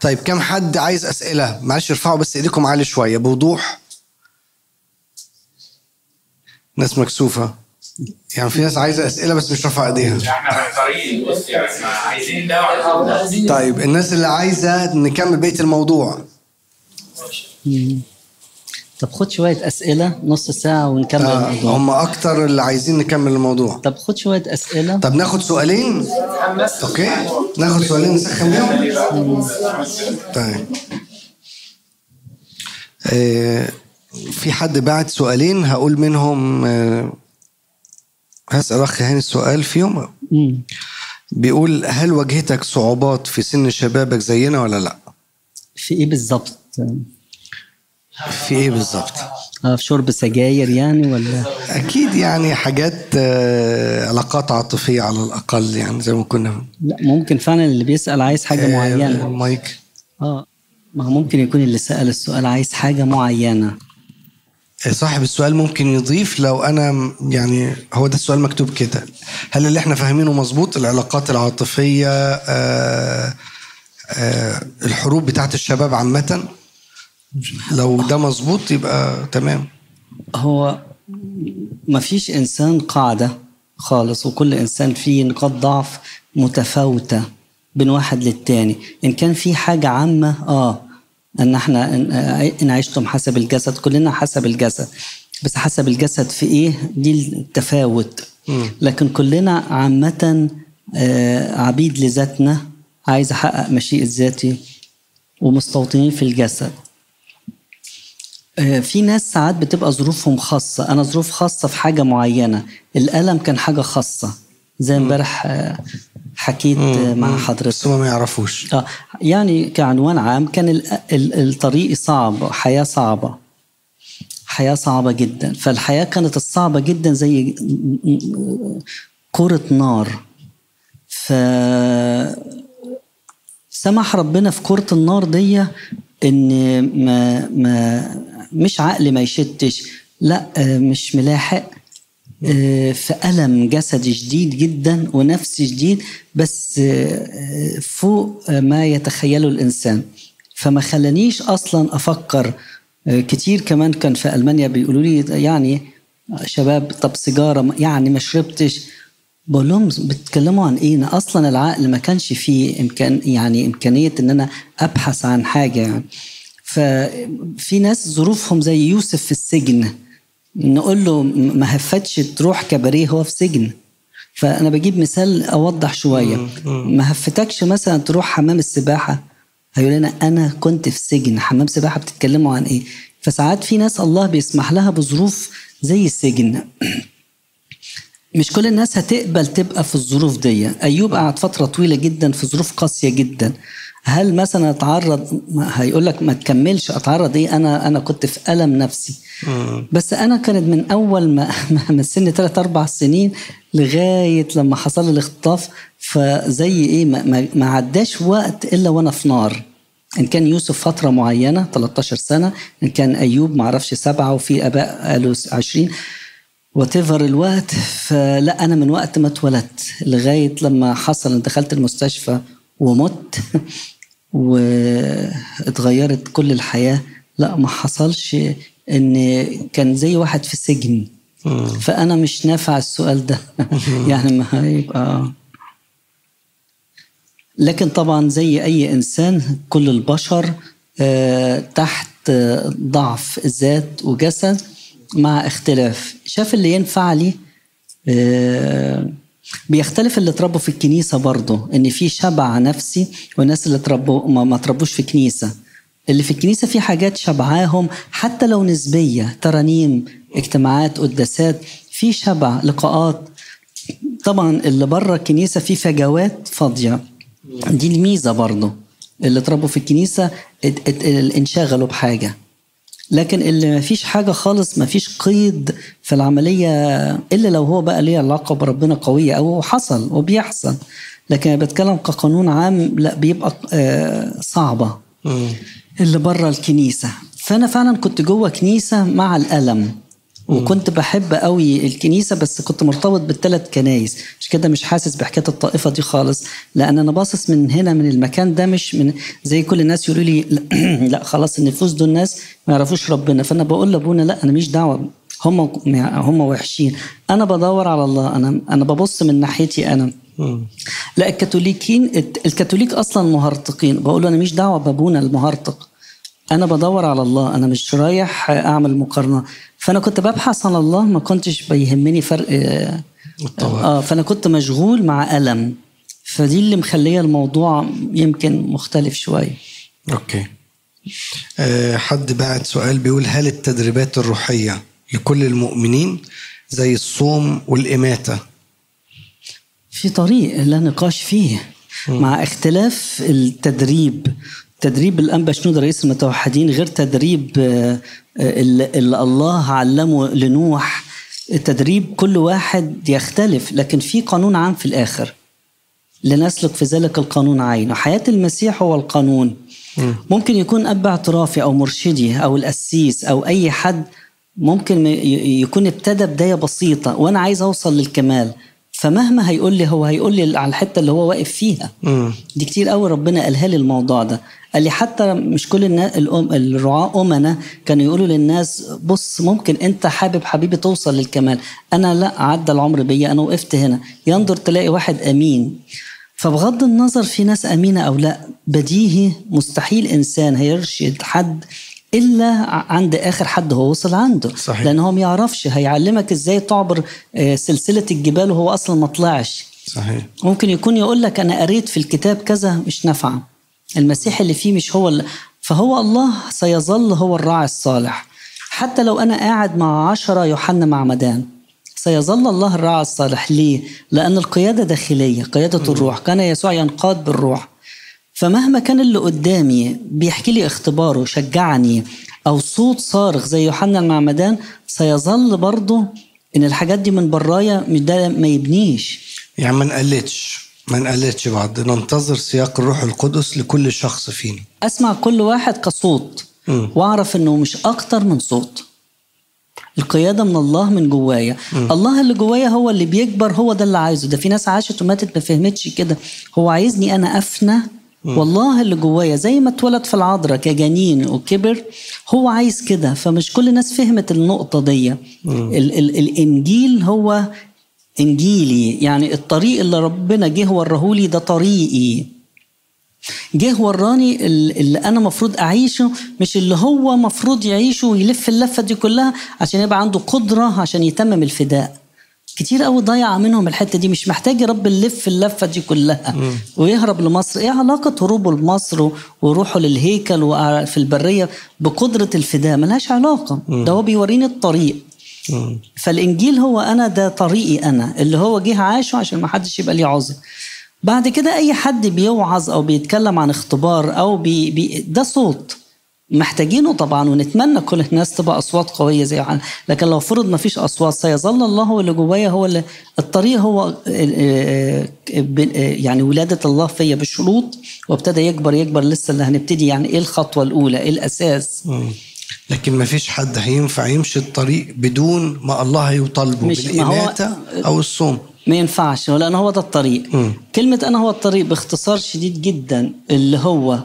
طيب كم حد عايز اسئله معلش ارفعوا بس ايديكم عالي شويه بوضوح ناس مكسوفه يعني في ناس عايزه اسئله بس مش رافعه ايديها احنا محتارين بص يعني ما عايزين ده وعايزين ده طيب الناس اللي عايزه نكمل بقيه الموضوع مم. طب خد شوية أسئلة نص ساعة ونكمل آه الموضوع هم اكتر اللي عايزين نكمل الموضوع طب خد شوية أسئلة طب ناخد سؤالين اوكي ناخد سؤالين نسخن بيهم طيب آه في حد بعت سؤالين هقول منهم آه هسأل أخ هاني السؤال فيهم مم. بيقول هل واجهتك صعوبات في سن شبابك زينا ولا لا؟ في إيه بالظبط؟ في ايه بالظبط؟ آه، في شرب سجاير يعني ولا اكيد يعني حاجات آه، علاقات عاطفيه على الاقل يعني زي ما كنا لا ممكن فعلا اللي بيسأل عايز حاجة آه، معينة المايك اه ما هو ممكن يكون اللي سأل السؤال عايز حاجة معينة آه، صاحب السؤال ممكن يضيف لو انا م- يعني هو ده السؤال مكتوب كده هل اللي احنا فاهمينه مظبوط العلاقات العاطفيه آه، آه، الحروب بتاعت الشباب عامه لو ده مظبوط يبقى تمام هو ما فيش إنسان قاعدة خالص وكل إنسان فيه نقاط ضعف متفاوتة بين واحد للتاني إن كان في حاجة عامة آه إن إحنا إن- إن عشتم حسب الجسد كلنا حسب الجسد بس حسب الجسد في إيه دي التفاوت لكن كلنا عامة آه، عبيد لذاتنا عايز أحقق مشيئة ذاتي ومستوطنين في الجسد آه، في ناس ساعات بتبقى ظروفهم خاصة أنا ظروف خاصة في حاجة معينة الألم كان حاجة خاصة زي امبارح آه، حكيت آه، مع حضرتك بس هم ما يعرفوش آه يعني كعنوان عام كان ال- ال- الطريق صعب حياة صعبة حياة صعبة جدا فالحياة كانت الصعبة جدا زي كرة نار ف سمح ربنا في كرة النار دي ان ما ما مش عقل ما يشتش لا آه، مش ملاحق آه، في ألم جسدي شديد جدا ونفس شديد بس آه، فوق ما يتخيله الإنسان فما خلانيش أصلا أفكر آه، كتير كمان كان في ألمانيا بيقولوا لي يعني شباب طب سيجارة يعني ما شربتش بقول لهم بتتكلموا عن ايه؟ أنا اصلا العقل ما كانش فيه امكان يعني امكانيه ان انا ابحث عن حاجه يعني. ففي ناس ظروفهم زي يوسف في السجن نقول له ما هفتش تروح كباريه هو في سجن فانا بجيب مثال اوضح شويه ما هفتكش مثلا تروح حمام السباحه هيقول لنا انا كنت في سجن حمام سباحه بتتكلموا عن ايه فساعات في ناس الله بيسمح لها بظروف زي السجن مش كل الناس هتقبل تبقى في الظروف دي ايوب قعد فتره طويله جدا في ظروف قاسيه جدا هل مثلا اتعرض ما- هيقول لك ما تكملش اتعرض ايه انا انا كنت في الم نفسي بس انا كانت من اول ما ما- من سن 3 4 سنين لغايه لما حصل لي الاختطاف فزي ايه ما, ما, ما عداش وقت الا وانا في نار ان كان يوسف فتره معينه 13 سنه ان كان ايوب ما اعرفش سبعه وفي اباء قالوا 20 وتفر الوقت فلا انا من وقت ما اتولدت لغايه لما حصل ان دخلت المستشفى ومت واتغيرت كل الحياه لا ما حصلش ان كان زي واحد في سجن فانا مش نافع السؤال ده يعني ما هيبقى لكن طبعا زي اي انسان كل البشر آه، تحت آه، ضعف ذات وجسد مع اختلاف شاف اللي ينفع لي آه، بيختلف اللي اتربوا في الكنيسة برضه ان في شبع نفسي والناس اللي اتربوا ما, ما اتربوش في كنيسة اللي في الكنيسة في حاجات شبعاهم حتى لو نسبية ترانيم اجتماعات قداسات في شبع لقاءات طبعا اللي بره الكنيسة في فجوات فاضية دي الميزة برضه اللي اتربوا في الكنيسة ات- ات- انشغلوا بحاجة لكن اللي ما فيش حاجة خالص ما فيش قيد في العملية إلا لو هو بقى ليه علاقة بربنا قوية أو حصل وبيحصل لكن أنا بتكلم كقانون عام لا بيبقى آه، صعبة اللي بره الكنيسة فأنا فعلا كنت جوه كنيسة مع الألم وكنت بحب قوي الكنيسه بس كنت مرتبط بالثلاث كنايس مش كده مش حاسس بحكايه الطائفه دي خالص لان انا باصص من هنا من المكان ده مش من زي كل الناس يقولوا لي لا خلاص النفوس دول ناس ما يعرفوش ربنا فانا بقول لابونا لا انا مش دعوه هم هم وحشين انا بدور على الله انا انا ببص من ناحيتي انا لا الكاثوليكيين الكاثوليك اصلا مهرطقين بقول له انا مش دعوه بابونا المهرطق انا بدور على الله انا مش رايح اعمل مقارنه فانا كنت ببحث عن الله ما كنتش بيهمني فرق اه آه، فانا كنت مشغول مع الم فدي اللي مخليه الموضوع يمكن مختلف شويه اوكي أه حد بعت سؤال بيقول هل التدريبات الروحيه لكل المؤمنين زي الصوم والاماته في طريق لا نقاش فيه مع اختلاف التدريب تدريب الأنبا شنودة رئيس المتوحدين غير تدريب آه، اللي اللي الله علمه لنوح تدريب كل واحد يختلف لكن في قانون عام في الآخر لنسلك في ذلك القانون عينه حياة المسيح هو القانون ممكن يكون أب اعترافي أو مرشدي أو القسيس أو أي حد ممكن ي- يكون ابتدى بداية بسيطة وأنا عايز أوصل للكمال فمهما هيقول لي هو هيقول لي على الحتة اللي هو واقف فيها دي كتير قوي ربنا قالها لي الموضوع ده قال لي حتى مش كل الناس الأم الرعاة أمنا كانوا يقولوا للناس بص ممكن أنت حابب حبيبي توصل للكمال أنا لا عدى العمر بيا أنا وقفت هنا ينظر تلاقي واحد أمين فبغض النظر في ناس أمينة أو لا بديهي مستحيل إنسان هيرشد حد إلا عند آخر حد هو وصل عنده صحيح. لأن هو ما يعرفش هيعلمك إزاي تعبر آه، سلسلة الجبال وهو أصلا ما طلعش صحيح ممكن يكون يقول لك انا قريت في الكتاب كذا مش نافعه المسيح اللي فيه مش هو اللي فهو الله سيظل هو الراعي الصالح حتى لو انا قاعد مع عشرة يوحنا معمدان سيظل الله الراعي الصالح ليه؟ لأن القيادة داخلية قيادة الروح كان يسوع ينقاد بالروح فمهما كان اللي قدامي بيحكي لي اختباره شجعني أو صوت صارخ زي يوحنا المعمدان سيظل برضه إن الحاجات دي من برايا مش ده ما يبنيش يعني ما نقلتش ما نقلتش بعض ننتظر سياق الروح القدس لكل شخص فينا اسمع كل واحد كصوت مم. واعرف انه مش اكتر من صوت القياده من الله من جوايا الله اللي جوايا هو اللي بيكبر هو ده اللي عايزه ده في ناس عاشت وماتت ما فهمتش كده هو عايزني انا افنى والله اللي جوايا زي ما اتولد في العذراء كجنين وكبر هو عايز كده فمش كل الناس فهمت النقطه دي ال ال الانجيل هو انجيلي يعني الطريق اللي ربنا جه ورهولي ده طريقي جه وراني ال- اللي انا مفروض اعيشه مش اللي هو مفروض يعيشه ويلف اللفه دي كلها عشان يبقى عنده قدره عشان يتمم الفداء كتير قوي ضيع منهم الحته دي مش محتاج يا رب نلف اللفه دي كلها ويهرب لمصر ايه علاقه هروبه لمصر وروحه للهيكل وفي البريه بقدره الفداء ملهاش علاقه ده هو بيوريني الطريق فالانجيل هو انا ده طريقي انا اللي هو جه عاشه عشان ما حدش يبقى ليه عذر بعد كده اي حد بيوعظ او بيتكلم عن اختبار او بي بي ده صوت محتاجينه طبعا ونتمنى كل الناس تبقى اصوات قويه زي عن لكن لو فرض ما فيش اصوات سيظل الله هو اللي جوايا هو اللي الطريق هو آه، آه، ب- آه، يعني ولاده الله فيا بشروط وابتدى يكبر يكبر لسه اللي هنبتدي يعني ايه الخطوه الاولى ايه الاساس مم. لكن ما فيش حد هينفع يمشي الطريق بدون ما الله يطالبه مش- ما هو- بالإماتة أو الصوم ما ينفعش لان هو ده الطريق مم. كلمه انا هو الطريق باختصار شديد جدا اللي هو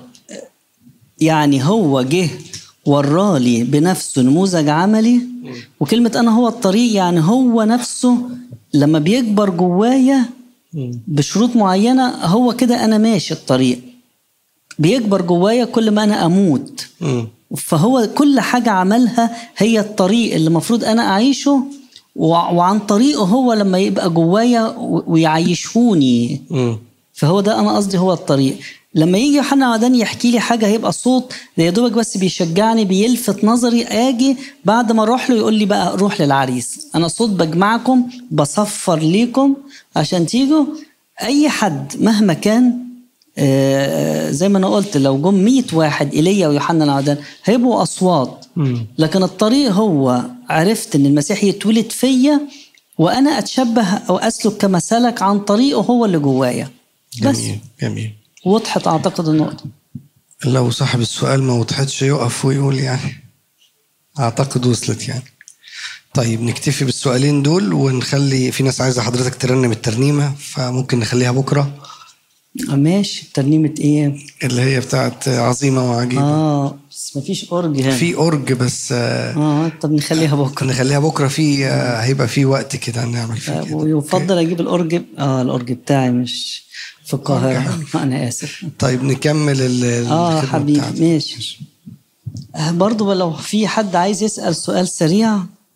يعني هو جه ورالي بنفسه نموذج عملي وكلمه انا هو الطريق يعني هو نفسه لما بيكبر جوايا بشروط معينه هو كده انا ماشي الطريق بيكبر جوايا كل ما انا اموت مم. فهو كل حاجة عملها هي الطريق اللي المفروض أنا أعيشه وع- وعن طريقه هو لما يبقى جوايا و- ويعيشوني مم. فهو ده أنا قصدي هو الطريق لما يجي يوحنا عمدان يحكي لي حاجة هيبقى صوت ده يا دوبك بس بيشجعني بيلفت نظري أجي بعد ما أروح له يقول لي بقى روح للعريس أنا صوت بجمعكم بصفر ليكم عشان تيجوا أي حد مهما كان آه، زي ما انا قلت لو جم 100 واحد ايليا ويوحنا العمدان هيبقوا اصوات لكن الطريق هو عرفت ان المسيح يتولد فيا وانا اتشبه او اسلك كما سلك عن طريقه هو اللي جوايا بس جميل جميل وضحت اعتقد النقطه لو صاحب السؤال ما وضحتش يقف ويقول يعني أعتقد وصلت يعني طيب نكتفي بالسؤالين دول ونخلي في ناس عايزه حضرتك ترنم الترنيمه فممكن نخليها بكره ماشي ترنيمة ايه؟ اللي هي بتاعت عظيمه وعجيبه اه بس مفيش اورج هنا في اورج بس آه، اه طب نخليها بكره نخليها بكره في آه، هيبقى في وقت كده نعمل فيه آه، كده ويفضل اجيب الاورج اه الاورج بتاعي مش في القاهرة انا اسف طيب نكمل ال- اه الخدمة حبيبي بتاعتنا. ماشي آه، برضو لو في حد عايز يسأل سؤال سريع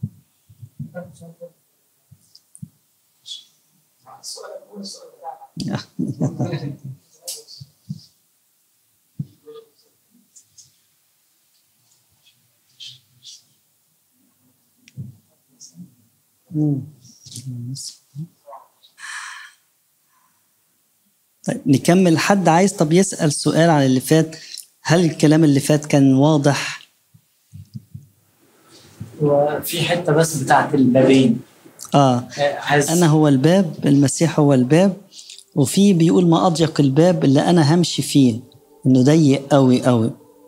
طيب نكمل حد عايز طب يسأل سؤال عن اللي فات هل الكلام اللي فات كان واضح وفي حته بس بتاعت البابين اه آه، عايز انا هو الباب المسيح هو الباب وفي بيقول ما اضيق الباب اللي انا همشي فيه انه ضيق قوي قوي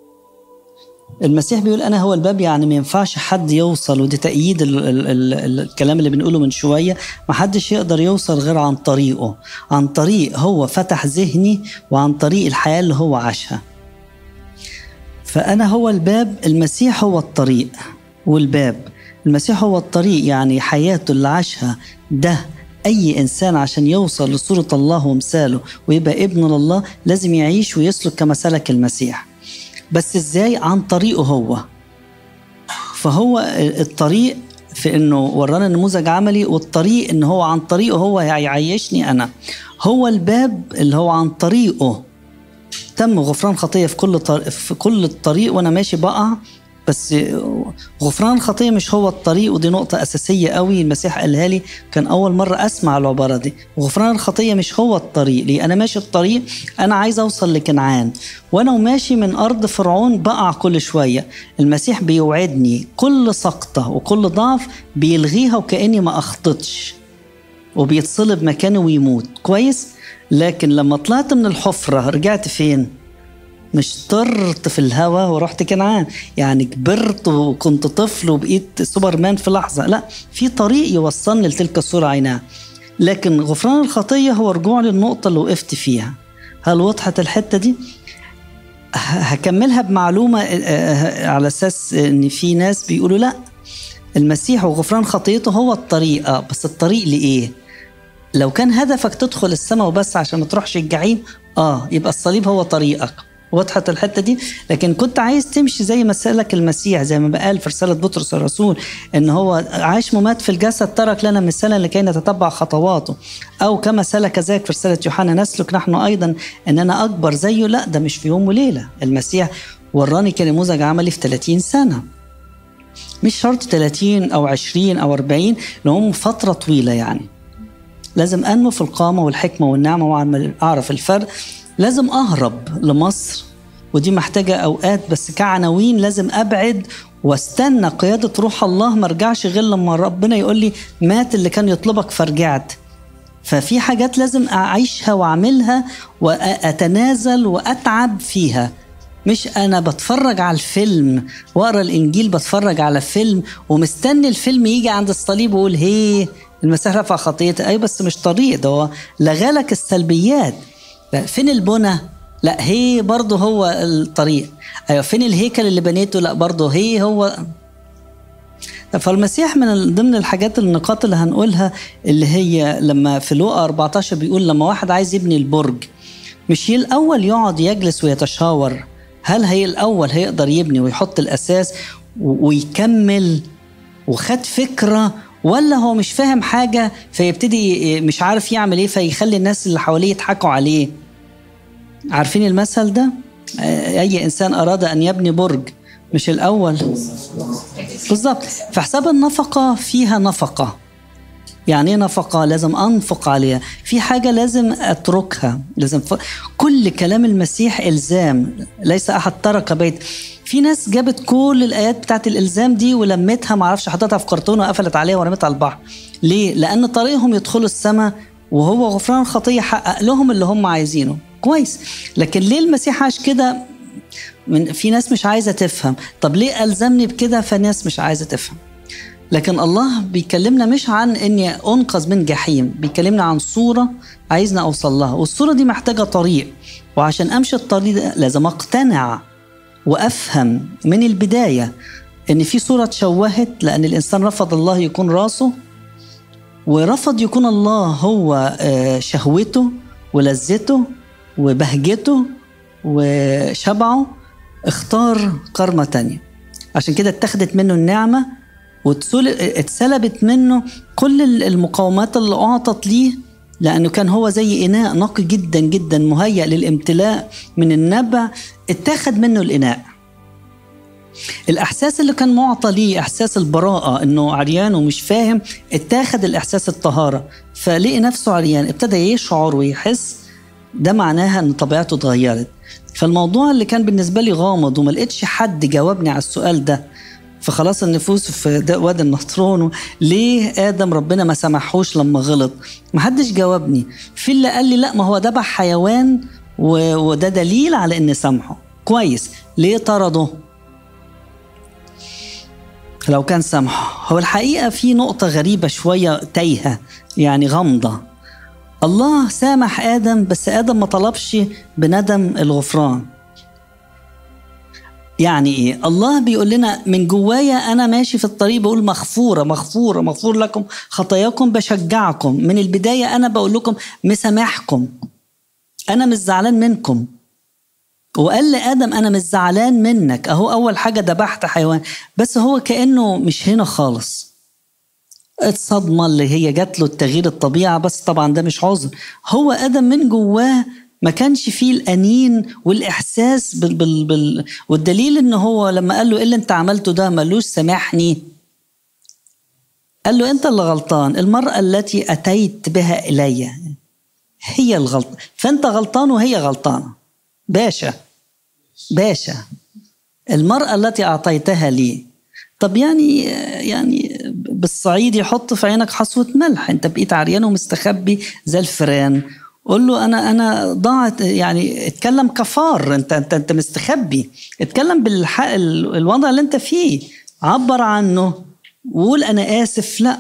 المسيح بيقول انا هو الباب يعني ما ينفعش حد يوصل ودي تأييد ال ال ال ال الكلام اللي بنقوله من شويه ما حدش يقدر يوصل غير عن طريقه عن طريق هو فتح ذهني وعن طريق الحياه اللي هو عاشها فأنا هو الباب المسيح هو الطريق والباب المسيح هو الطريق يعني حياته اللي عاشها ده أي إنسان عشان يوصل لصورة الله ومثاله ويبقى ابن لله لازم يعيش ويسلك كما سلك المسيح بس إزاي عن طريقه هو فهو الطريق في انه ورانا نموذج عملي والطريق ان هو عن طريقه هو هيعيشني انا هو الباب اللي هو عن طريقه تم غفران خطيه في كل طريق في كل الطريق وانا ماشي بقع بس غفران الخطيه مش هو الطريق ودي نقطه اساسيه قوي المسيح قالها لي كان اول مره اسمع العباره دي غفران الخطيه مش هو الطريق ليه انا ماشي الطريق انا عايز اوصل لكنعان وانا وماشي من ارض فرعون بقع كل شويه المسيح بيوعدني كل سقطه وكل ضعف بيلغيها وكاني ما اخطتش وبيتصلب مكانه ويموت كويس لكن لما طلعت من الحفرة رجعت فين مش طرت في الهواء ورحت كنعان يعني كبرت وكنت طفل وبقيت سوبرمان في لحظة لا في طريق يوصلني لتلك الصورة عينها لكن غفران الخطية هو رجوع للنقطة اللي وقفت فيها هل وضحت الحتة دي؟ ه- هكملها بمعلومة آه، آه، على أساس إن في ناس بيقولوا لا المسيح وغفران خطيته هو الطريق آه، بس الطريق لإيه؟ لو كان هدفك تدخل السماء وبس عشان ما تروحش الجحيم اه يبقى الصليب هو طريقك وضحت الحته دي لكن كنت عايز تمشي زي ما سلك المسيح زي ما قال في رساله بطرس الرسول ان هو عاش ممات في الجسد ترك لنا مثالا لكي نتتبع خطواته او كما سلك ذاك في رساله يوحنا نسلك نحن ايضا اننا اكبر زيه لا ده مش في يوم وليله المسيح وراني كنموذج عملي في 30 سنه مش شرط 30 او 20 او 40 لهم فتره طويله يعني لازم انمو في القامه والحكمه والنعمه واعمل اعرف الفرق لازم اهرب لمصر ودي محتاجه اوقات بس كعناوين لازم ابعد واستنى قياده روح الله ما ارجعش غير لما ربنا يقول لي مات اللي كان يطلبك فرجعت ففي حاجات لازم اعيشها واعملها واتنازل واتعب فيها مش انا بتفرج على الفيلم واقرا الانجيل بتفرج على فيلم ومستني الفيلم يجي عند الصليب واقول هي المسيح رفع خطيتي اي بس مش طريق ده هو لغالك السلبيات لا فين البنى لا هي برضه هو الطريق ايوه فين الهيكل اللي بنيته لا برضه هي هو فالمسيح من ضمن الحاجات النقاط اللي هنقولها اللي هي لما في لوقا 14 بيقول لما واحد عايز يبني البرج مش هي الاول يقعد يجلس ويتشاور هل هي الاول هيقدر يبني ويحط الاساس و- ويكمل وخد فكره ولا هو مش فاهم حاجه فيبتدي مش عارف يعمل ايه فيخلي الناس اللي حواليه يضحكوا عليه عارفين المثل ده آه، اي انسان اراد ان يبني برج مش الاول بالظبط فحساب النفقه فيها نفقه يعني ايه نفقة؟ لازم أنفق عليها في حاجة لازم أتركها لازم ف... كل كلام المسيح إلزام ليس أحد ترك بيت في ناس جابت كل الآيات بتاعت الإلزام دي ولمتها معرفش حطتها في كرتون وقفلت عليها ورمتها على البحر ليه؟ لأن طريقهم يدخلوا السماء وهو غفران الخطية حقق لهم اللي هم عايزينه كويس لكن ليه المسيح عاش كده من في ناس مش عايزة تفهم طب ليه ألزمني بكده فناس مش عايزة تفهم لكن الله بيكلمنا مش عن اني انقذ من جحيم بيكلمنا عن صوره عايزنا اوصل لها والصوره دي محتاجه طريق وعشان امشي الطريق ده لازم اقتنع وافهم من البدايه ان في صوره اتشوهت لان الانسان رفض الله يكون راسه ورفض يكون الله هو آه، شهوته ولذته وبهجته وشبعه اختار كرمة تانية عشان كده اتخذت منه النعمة واتسلبت منه كل المقاومات اللي أعطت ليه لأنه كان هو زي إناء نقي جدا جدا مهيأ للامتلاء من النبع اتاخد منه الإناء الإحساس اللي كان معطى ليه إحساس البراءة إنه عريان ومش فاهم اتاخد الإحساس الطهارة فلقي نفسه عريان ابتدى يشعر ويحس ده معناها إن طبيعته اتغيرت فالموضوع اللي كان بالنسبة لي غامض وما لقيتش حد جاوبني على السؤال ده فخلاص النفوس في ده- وادي النطرون ليه ادم ربنا ما سمحوش لما غلط ما حدش جاوبني في اللي قال لي لا ما هو ذبح حيوان و- وده دليل على ان سامحه كويس ليه طرده لو كان سامحه هو الحقيقه في نقطه غريبه شويه تايهه يعني غامضه الله سامح ادم بس ادم ما طلبش بندم الغفران يعني ايه الله بيقول لنا من جوايا انا ماشي في الطريق بقول مغفوره مغفوره مغفور لكم خطاياكم بشجعكم من البدايه انا بقول لكم مسامحكم انا مش زعلان منكم وقال لادم انا مش زعلان منك اهو اول حاجه ذبحت حيوان بس هو كانه مش هنا خالص الصدمه اللي هي جات له التغيير الطبيعه بس طبعا ده مش عذر هو ادم من جواه ما كانش فيه الانين والاحساس بال بال بال والدليل ان هو لما قال له ايه اللي انت عملته ده ملوش سامحني قال له انت اللي غلطان المراه التي اتيت بها الي هي الغلط فانت غلطان وهي غلطانه باشا باشا المراه التي اعطيتها لي طب يعني يعني بالصعيد يحط في عينك حصوة ملح انت بقيت عريان ومستخبي زي الفيران قول له انا انا ضاعت يعني اتكلم كفار انت انت انت مستخبي اتكلم بالحق الوضع اللي انت فيه عبر عنه وقول انا اسف لا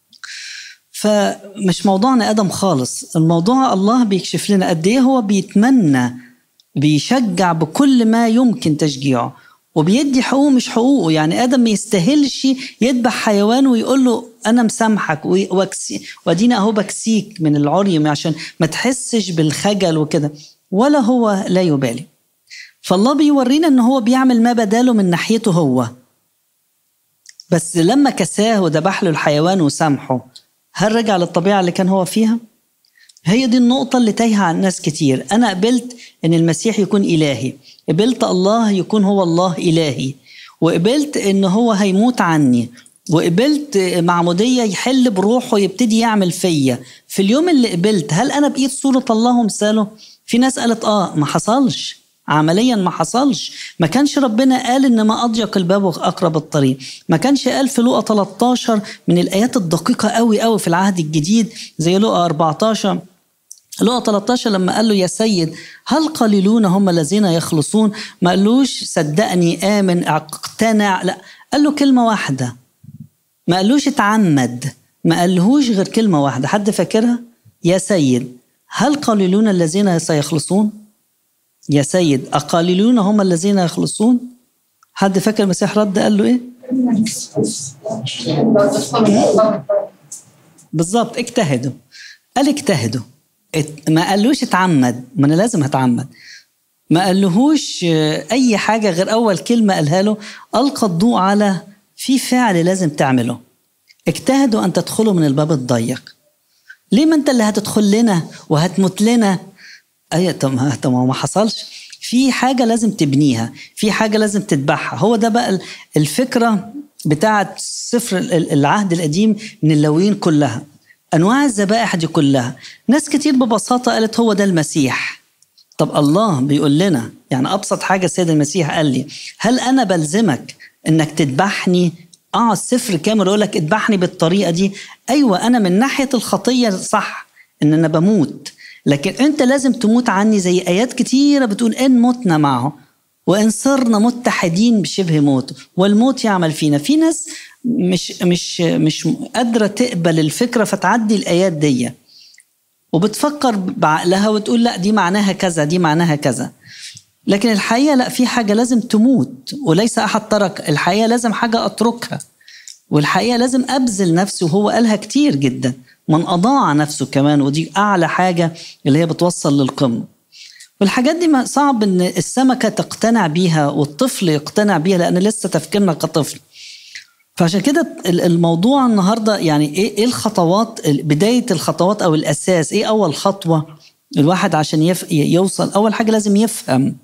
فمش موضوعنا ادم خالص الموضوع الله بيكشف لنا قد ايه هو بيتمنى بيشجع بكل ما يمكن تشجيعه وبيدي حقوقه مش حقوقه يعني ادم ما يستاهلش يذبح حيوان ويقول له انا مسامحك واكسي وادينا اهو بكسيك من العريم عشان ما تحسش بالخجل وكده ولا هو لا يبالي فالله بيورينا ان هو بيعمل ما بداله من ناحيته هو بس لما كساه وذبح له الحيوان وسامحه هل رجع للطبيعه اللي كان هو فيها؟ هي دي النقطة اللي تايهة عن ناس كتير أنا قبلت أن المسيح يكون إلهي قبلت الله يكون هو الله إلهي وقبلت أن هو هيموت عني وقبلت معمودية يحل بروحه يبتدي يعمل فيا في اليوم اللي قبلت هل أنا بقيت صورة الله ومثاله في ناس قالت آه ما حصلش عمليا ما حصلش ما كانش ربنا قال ان ما اضيق الباب واقرب الطريق ما كانش قال في لوقا 13 من الايات الدقيقه قوي قوي في العهد الجديد زي لوقا 14 لوقا 13 لما قال له يا سيد هل قليلون هم الذين يخلصون ما قالوش صدقني آمن اقتنع لا قال له كلمة واحدة ما قالوش اتعمد ما قالهوش غير كلمة واحدة حد فاكرها يا سيد هل قليلون الذين سيخلصون يا سيد أقليلون هم الذين يخلصون حد فاكر المسيح رد قال له ايه بالظبط اجتهدوا قال اجتهدوا ما قالوش اتعمد ما انا لازم اتعمد ما قالهوش اي حاجه غير اول كلمه قالها له القى الضوء على في فعل لازم تعمله اجتهدوا ان تدخلوا من الباب الضيق ليه ما انت اللي هتدخل لنا وهتموت لنا اي طب ما حصلش في حاجه لازم تبنيها في حاجه لازم تتبعها هو ده بقى الفكره بتاعه سفر العهد القديم من اللاويين كلها انواع الذبائح دي كلها ناس كتير ببساطه قالت هو ده المسيح طب الله بيقول لنا يعني ابسط حاجه السيد المسيح قال لي هل انا بلزمك انك تذبحني اه السفر كامل يقول لك اذبحني بالطريقه دي ايوه انا من ناحيه الخطيه صح ان انا بموت لكن انت لازم تموت عني زي ايات كتيره بتقول ان متنا معه وان صرنا متحدين بشبه موته والموت يعمل فينا في ناس مش مش مش قادره تقبل الفكره فتعدي الايات دي وبتفكر بعقلها وتقول لا دي معناها كذا دي معناها كذا لكن الحقيقه لا في حاجه لازم تموت وليس احد ترك الحقيقه لازم حاجه اتركها والحقيقه لازم ابذل نفسي وهو قالها كتير جدا من اضاع نفسه كمان ودي اعلى حاجه اللي هي بتوصل للقمه والحاجات دي ما- صعب ان السمكه تقتنع بيها والطفل يقتنع بيها لان لسه تفكيرنا كطفل فعشان كده ال- الموضوع النهارده يعني ايه ايه الخطوات بدايه الخطوات او الاساس ايه اول خطوه الواحد عشان يف يوصل اول حاجه لازم يفهم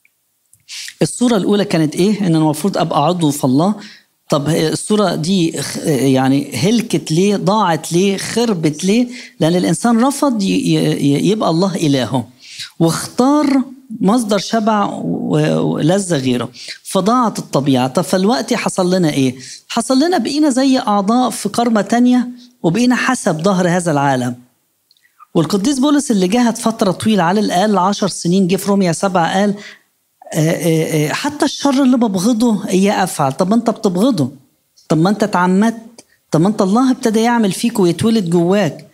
الصورة الأولى كانت إيه؟ إن أنا المفروض أبقى عضو في الله طب هي الصورة دي خ- يعني هلكت ليه؟ ضاعت ليه؟ خربت ليه؟ لأن الإنسان رفض ي- ي- يبقى الله إلهه واختار مصدر شبع و- ولذة غيره فضاعت الطبيعة طب فالوقت حصل لنا إيه؟ حصل لنا بقينا زي أعضاء في كرمة تانية وبقينا حسب ظهر هذا العالم والقديس بولس اللي جاهد فترة طويلة على الأقل عشر سنين جه في روميا سبعة قال آه، آه، آه، حتى الشر اللي ببغضه إياه أفعل طب ما أنت بتبغضه طب ما أنت اتعمدت طب ما أنت الله ابتدى يعمل فيك ويتولد جواك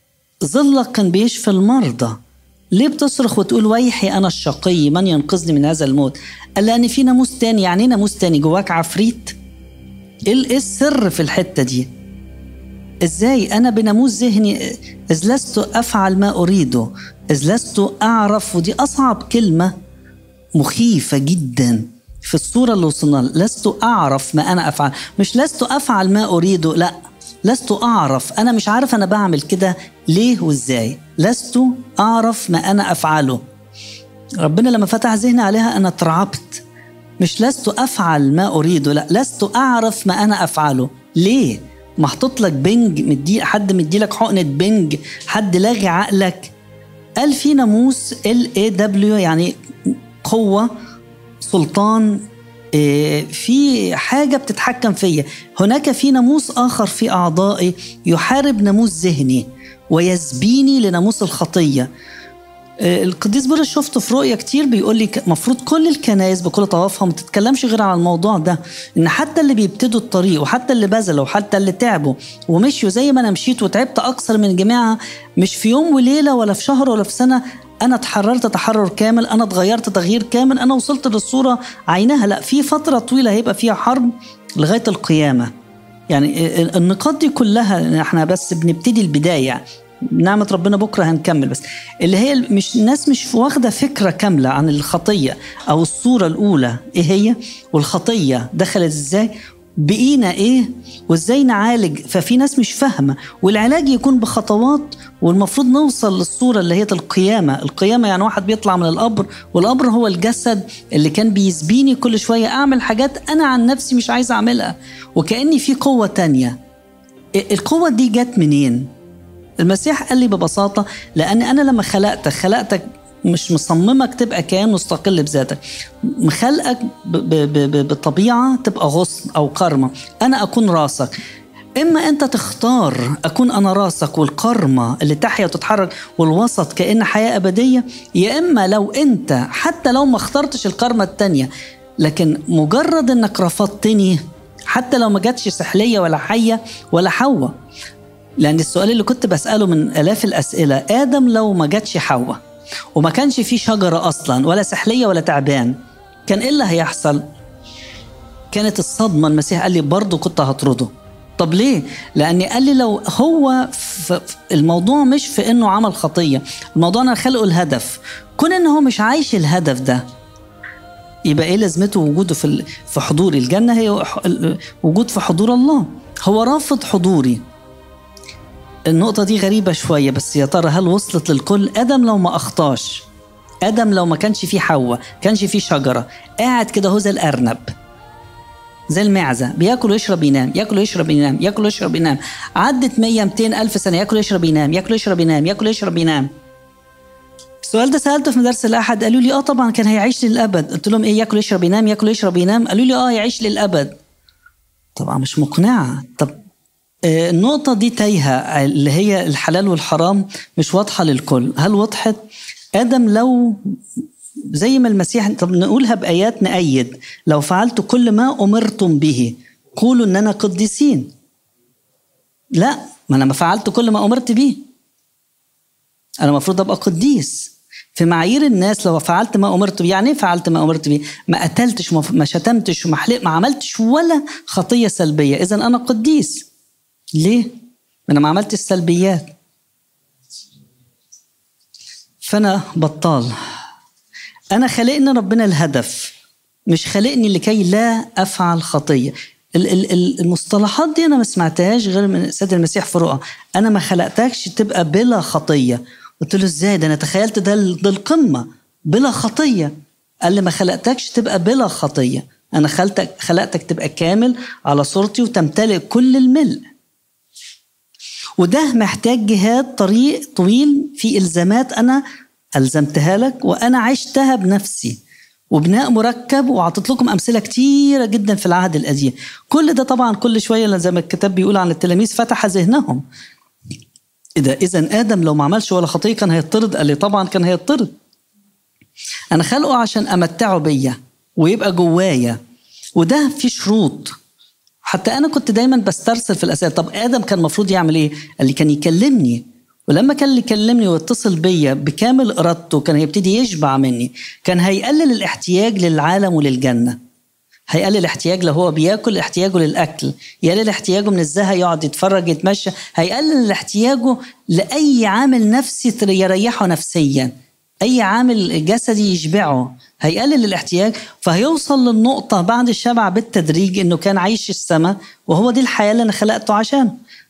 ظلك كان بيشفي المرضى ليه بتصرخ وتقول ويحي أنا الشقي من ينقذني من هذا الموت قال لأن في ناموس تاني يعني إيه ناموس تاني جواك عفريت إيه ال- إيه السر في الحتة دي ازاي انا بناموس ذهني اذ لست افعل ما اريده اذ لست اعرف ودي اصعب كلمه مخيفه جدا في الصوره اللي وصلنا لها. لست اعرف ما انا افعل مش لست افعل ما اريده لا لست اعرف انا مش عارف انا بعمل كده ليه وازاي لست اعرف ما انا افعله ربنا لما فتح ذهني عليها انا اترعبت مش لست افعل ما اريده لا لست اعرف ما انا افعله ليه محطوط لك بنج مدي حد مدي لك حقنه بنج حد لاغي عقلك قال في ناموس ال اي دبليو يعني قوه سلطان إيه، في حاجة بتتحكم فيا هناك في ناموس آخر في أعضائي يحارب ناموس ذهني ويسبيني لناموس الخطية آه، القديس بولس شفته في رؤية كتير بيقول لي المفروض كل الكنائس بكل طوائفها ما تتكلمش غير على الموضوع ده ان حتى اللي بيبتدوا الطريق وحتى اللي بذلوا وحتى اللي تعبوا ومشيوا زي ما انا مشيت وتعبت اكثر من جماعه مش في يوم وليله ولا في شهر ولا في سنه انا اتحررت تحرر كامل انا اتغيرت تغيير كامل انا وصلت للصوره عينها لا في فتره طويله هيبقى فيها حرب لغايه القيامه يعني النقاط دي كلها احنا بس بنبتدي البدايه نعمة ربنا بكرة هنكمل بس اللي هي مش الناس مش واخدة فكرة كاملة عن الخطية أو الصورة الأولى إيه هي والخطية دخلت إزاي بقينا إيه وإزاي نعالج ففي ناس مش فاهمة والعلاج يكون بخطوات والمفروض نوصل للصورة اللي هي القيامة القيامة يعني واحد بيطلع من القبر والقبر هو الجسد اللي كان بيسبيني كل شوية أعمل حاجات أنا عن نفسي مش عايز أعملها وكأني في قوة تانية القوة دي جت منين؟ المسيح قال لي ببساطة لأن أنا لما خلقتك خلقتك مش مصممك تبقى كيان مستقل بذاتك مخلقك ب- ب- ب- بطبيعة تبقى غصن أو كرمة أنا أكون راسك إما أنت تختار أكون أنا راسك والقرمة اللي تحيا وتتحرك والوسط كأن حياة أبدية يا إما لو أنت حتى لو ما اخترتش الكرمة التانية لكن مجرد أنك رفضتني حتى لو ما جاتش سحلية ولا حية ولا حواء لأن السؤال اللي كنت بسأله من آلاف الأسئلة آدم لو ما جاتش حواء وما كانش فيه شجرة أصلا ولا سحلية ولا تعبان كان إيه اللي هيحصل؟ كانت الصدمة المسيح قال لي برضه كنت هطرده طب ليه؟ لأن قال لي لو هو ف- ف- الموضوع مش في إنه عمل خطية الموضوع أنا خلقه الهدف كون إن هو مش عايش الهدف ده يبقى ايه لازمته وجوده في ال- في حضوري الجنه هي ح- ال- وجود في حضور الله هو رافض حضوري النقطه دي غريبه شويه بس يا ترى هل وصلت للكل ادم لو ما اخطاش ادم لو ما كانش فيه حواء كانش فيه شجره قاعد كده هو زي الارنب زي المعزة بياكل ويشرب ينام ياكل ويشرب ينام ياكل ويشرب ينام عدت 100 200 ألف سنة ياكل ويشرب ينام ياكل ويشرب ينام ياكل ويشرب ينام السؤال ده سالته في مدرسه الاحد قالوا لي اه طبعا كان هيعيش للابد قلت لهم ايه ياكل يشرب ينام ياكل يشرب ينام قالوا لي اه يعيش للابد طبعا مش مقنعه طب آه، النقطة دي تايهة اللي هي الحلال والحرام مش واضحة للكل هل وضحت؟ آدم لو زي ما المسيح طب نقولها بآيات نأيد لو فعلت كل ما أمرتم به قولوا اننا قديسين لا ما انا ما فعلت كل ما امرت بيه انا المفروض ابقى قديس في معايير الناس لو فعلت ما امرت بيه يعني ايه فعلت ما امرت بيه ما قتلتش وما- ما شتمتش وما حلق ما عملتش ولا خطيه سلبيه اذا انا قديس ليه ما انا ما عملتش سلبيات فانا بطال انا خلقني ربنا الهدف مش خلقني لكي لا افعل خطيه ال- ال- ال- المصطلحات دي انا ما سمعتهاش غير من سيد المسيح في رؤى انا ما خلقتكش تبقى بلا خطيه قلت له ازاي ده انا تخيلت ده ال- ده القمه بلا خطيه قال لي ما خلقتكش تبقى بلا خطيه انا خلقتك خلقتك تبقى كامل على صورتي وتمتلئ كل الملء وده محتاج جهاد طريق طويل في الزامات انا الزمتها لك وانا عشتها بنفسي وبناء مركب وعطيت لكم امثله كتيره جدا في العهد القديم كل ده طبعا كل شويه زي ما الكتاب بيقول عن التلاميذ فتح ذهنهم اذا اذا ادم لو ما عملش ولا خطيه كان هيطرد قال لي طبعا كان هيطرد انا خلقه عشان امتعه بيا ويبقى جوايا وده في شروط حتى انا كنت دايما بسترسل في الاسئله طب ادم كان المفروض يعمل ايه قال لي كان يكلمني ولما كان يكلمني ويتصل بيا بكامل ارادته كان هيبتدي يشبع مني كان هيقلل الاحتياج للعالم وللجنه هيقلل احتياج لو هو بياكل احتياجه للاكل يقلل احتياجه من الزهق يقعد يتفرج يتمشى هيقلل احتياجه لاي عامل نفسي يريحه نفسيا اي عامل جسدي يشبعه هيقلل الاحتياج فهيوصل للنقطة بعد الشبع بالتدريج انه كان عايش السماء وهو دي الحياة اللي انا خلقته عشان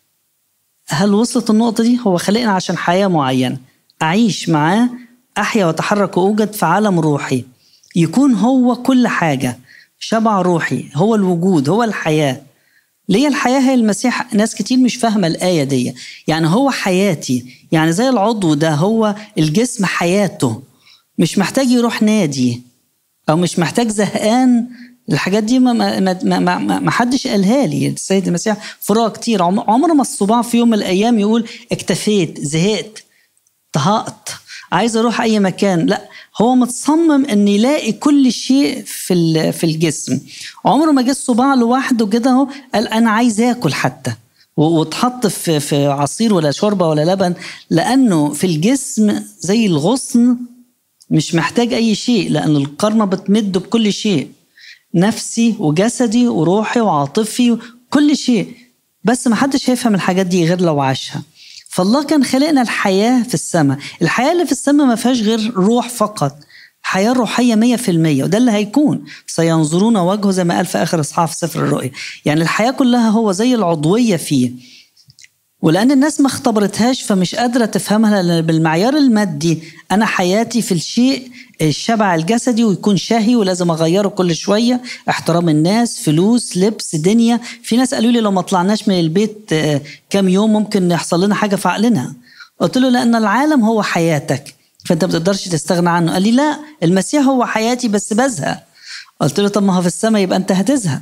هل وصلت النقطة دي؟ هو خلقنا عشان حياة معينة أعيش معاه أحيا وأتحرك وأوجد في عالم روحي يكون هو كل حاجة شبع روحي هو الوجود هو الحياة ليه الحياة هي المسيح ناس كتير مش فاهمة الآية دي يعني هو حياتي يعني زي العضو ده هو الجسم حياته مش محتاج يروح نادي أو مش محتاج زهقان الحاجات دي ما, ما, ما, ما, ما, ما حدش قالها لي السيد المسيح فروع كتير عمر ما الصباع في يوم من الأيام يقول اكتفيت زهقت طهقت عايز اروح اي مكان لا هو متصمم ان يلاقي كل شيء في في الجسم عمره ما جه الصباع لوحده كده اهو قال انا عايز اكل حتى واتحط في في عصير ولا شوربه ولا لبن لانه في الجسم زي الغصن مش محتاج اي شيء لان القرنه بتمده بكل شيء نفسي وجسدي وروحي وعاطفي كل شيء بس ما حدش هيفهم الحاجات دي غير لو عاشها فالله كان خلقنا الحياة في السماء الحياة اللي في السماء ما فيهاش غير روح فقط حياة روحية مية في المية وده اللي هيكون سينظرون وجهه زي ما قال في آخر إصحاح في سفر الرؤيا يعني الحياة كلها هو زي العضوية فيه ولأن الناس ما اختبرتهاش فمش قادرة تفهمها لأن بالمعيار المادي أنا حياتي في الشيء الشبع الجسدي ويكون شهي ولازم أغيره كل شوية احترام الناس فلوس لبس دنيا في ناس قالوا لي لو ما طلعناش من البيت كام يوم ممكن يحصل لنا حاجة في عقلنا قلت له لأن العالم هو حياتك فأنت ما تقدرش تستغنى عنه قال لي لا المسيح هو حياتي بس بزهق قلت له طب ما هو في السماء يبقى أنت هتزهق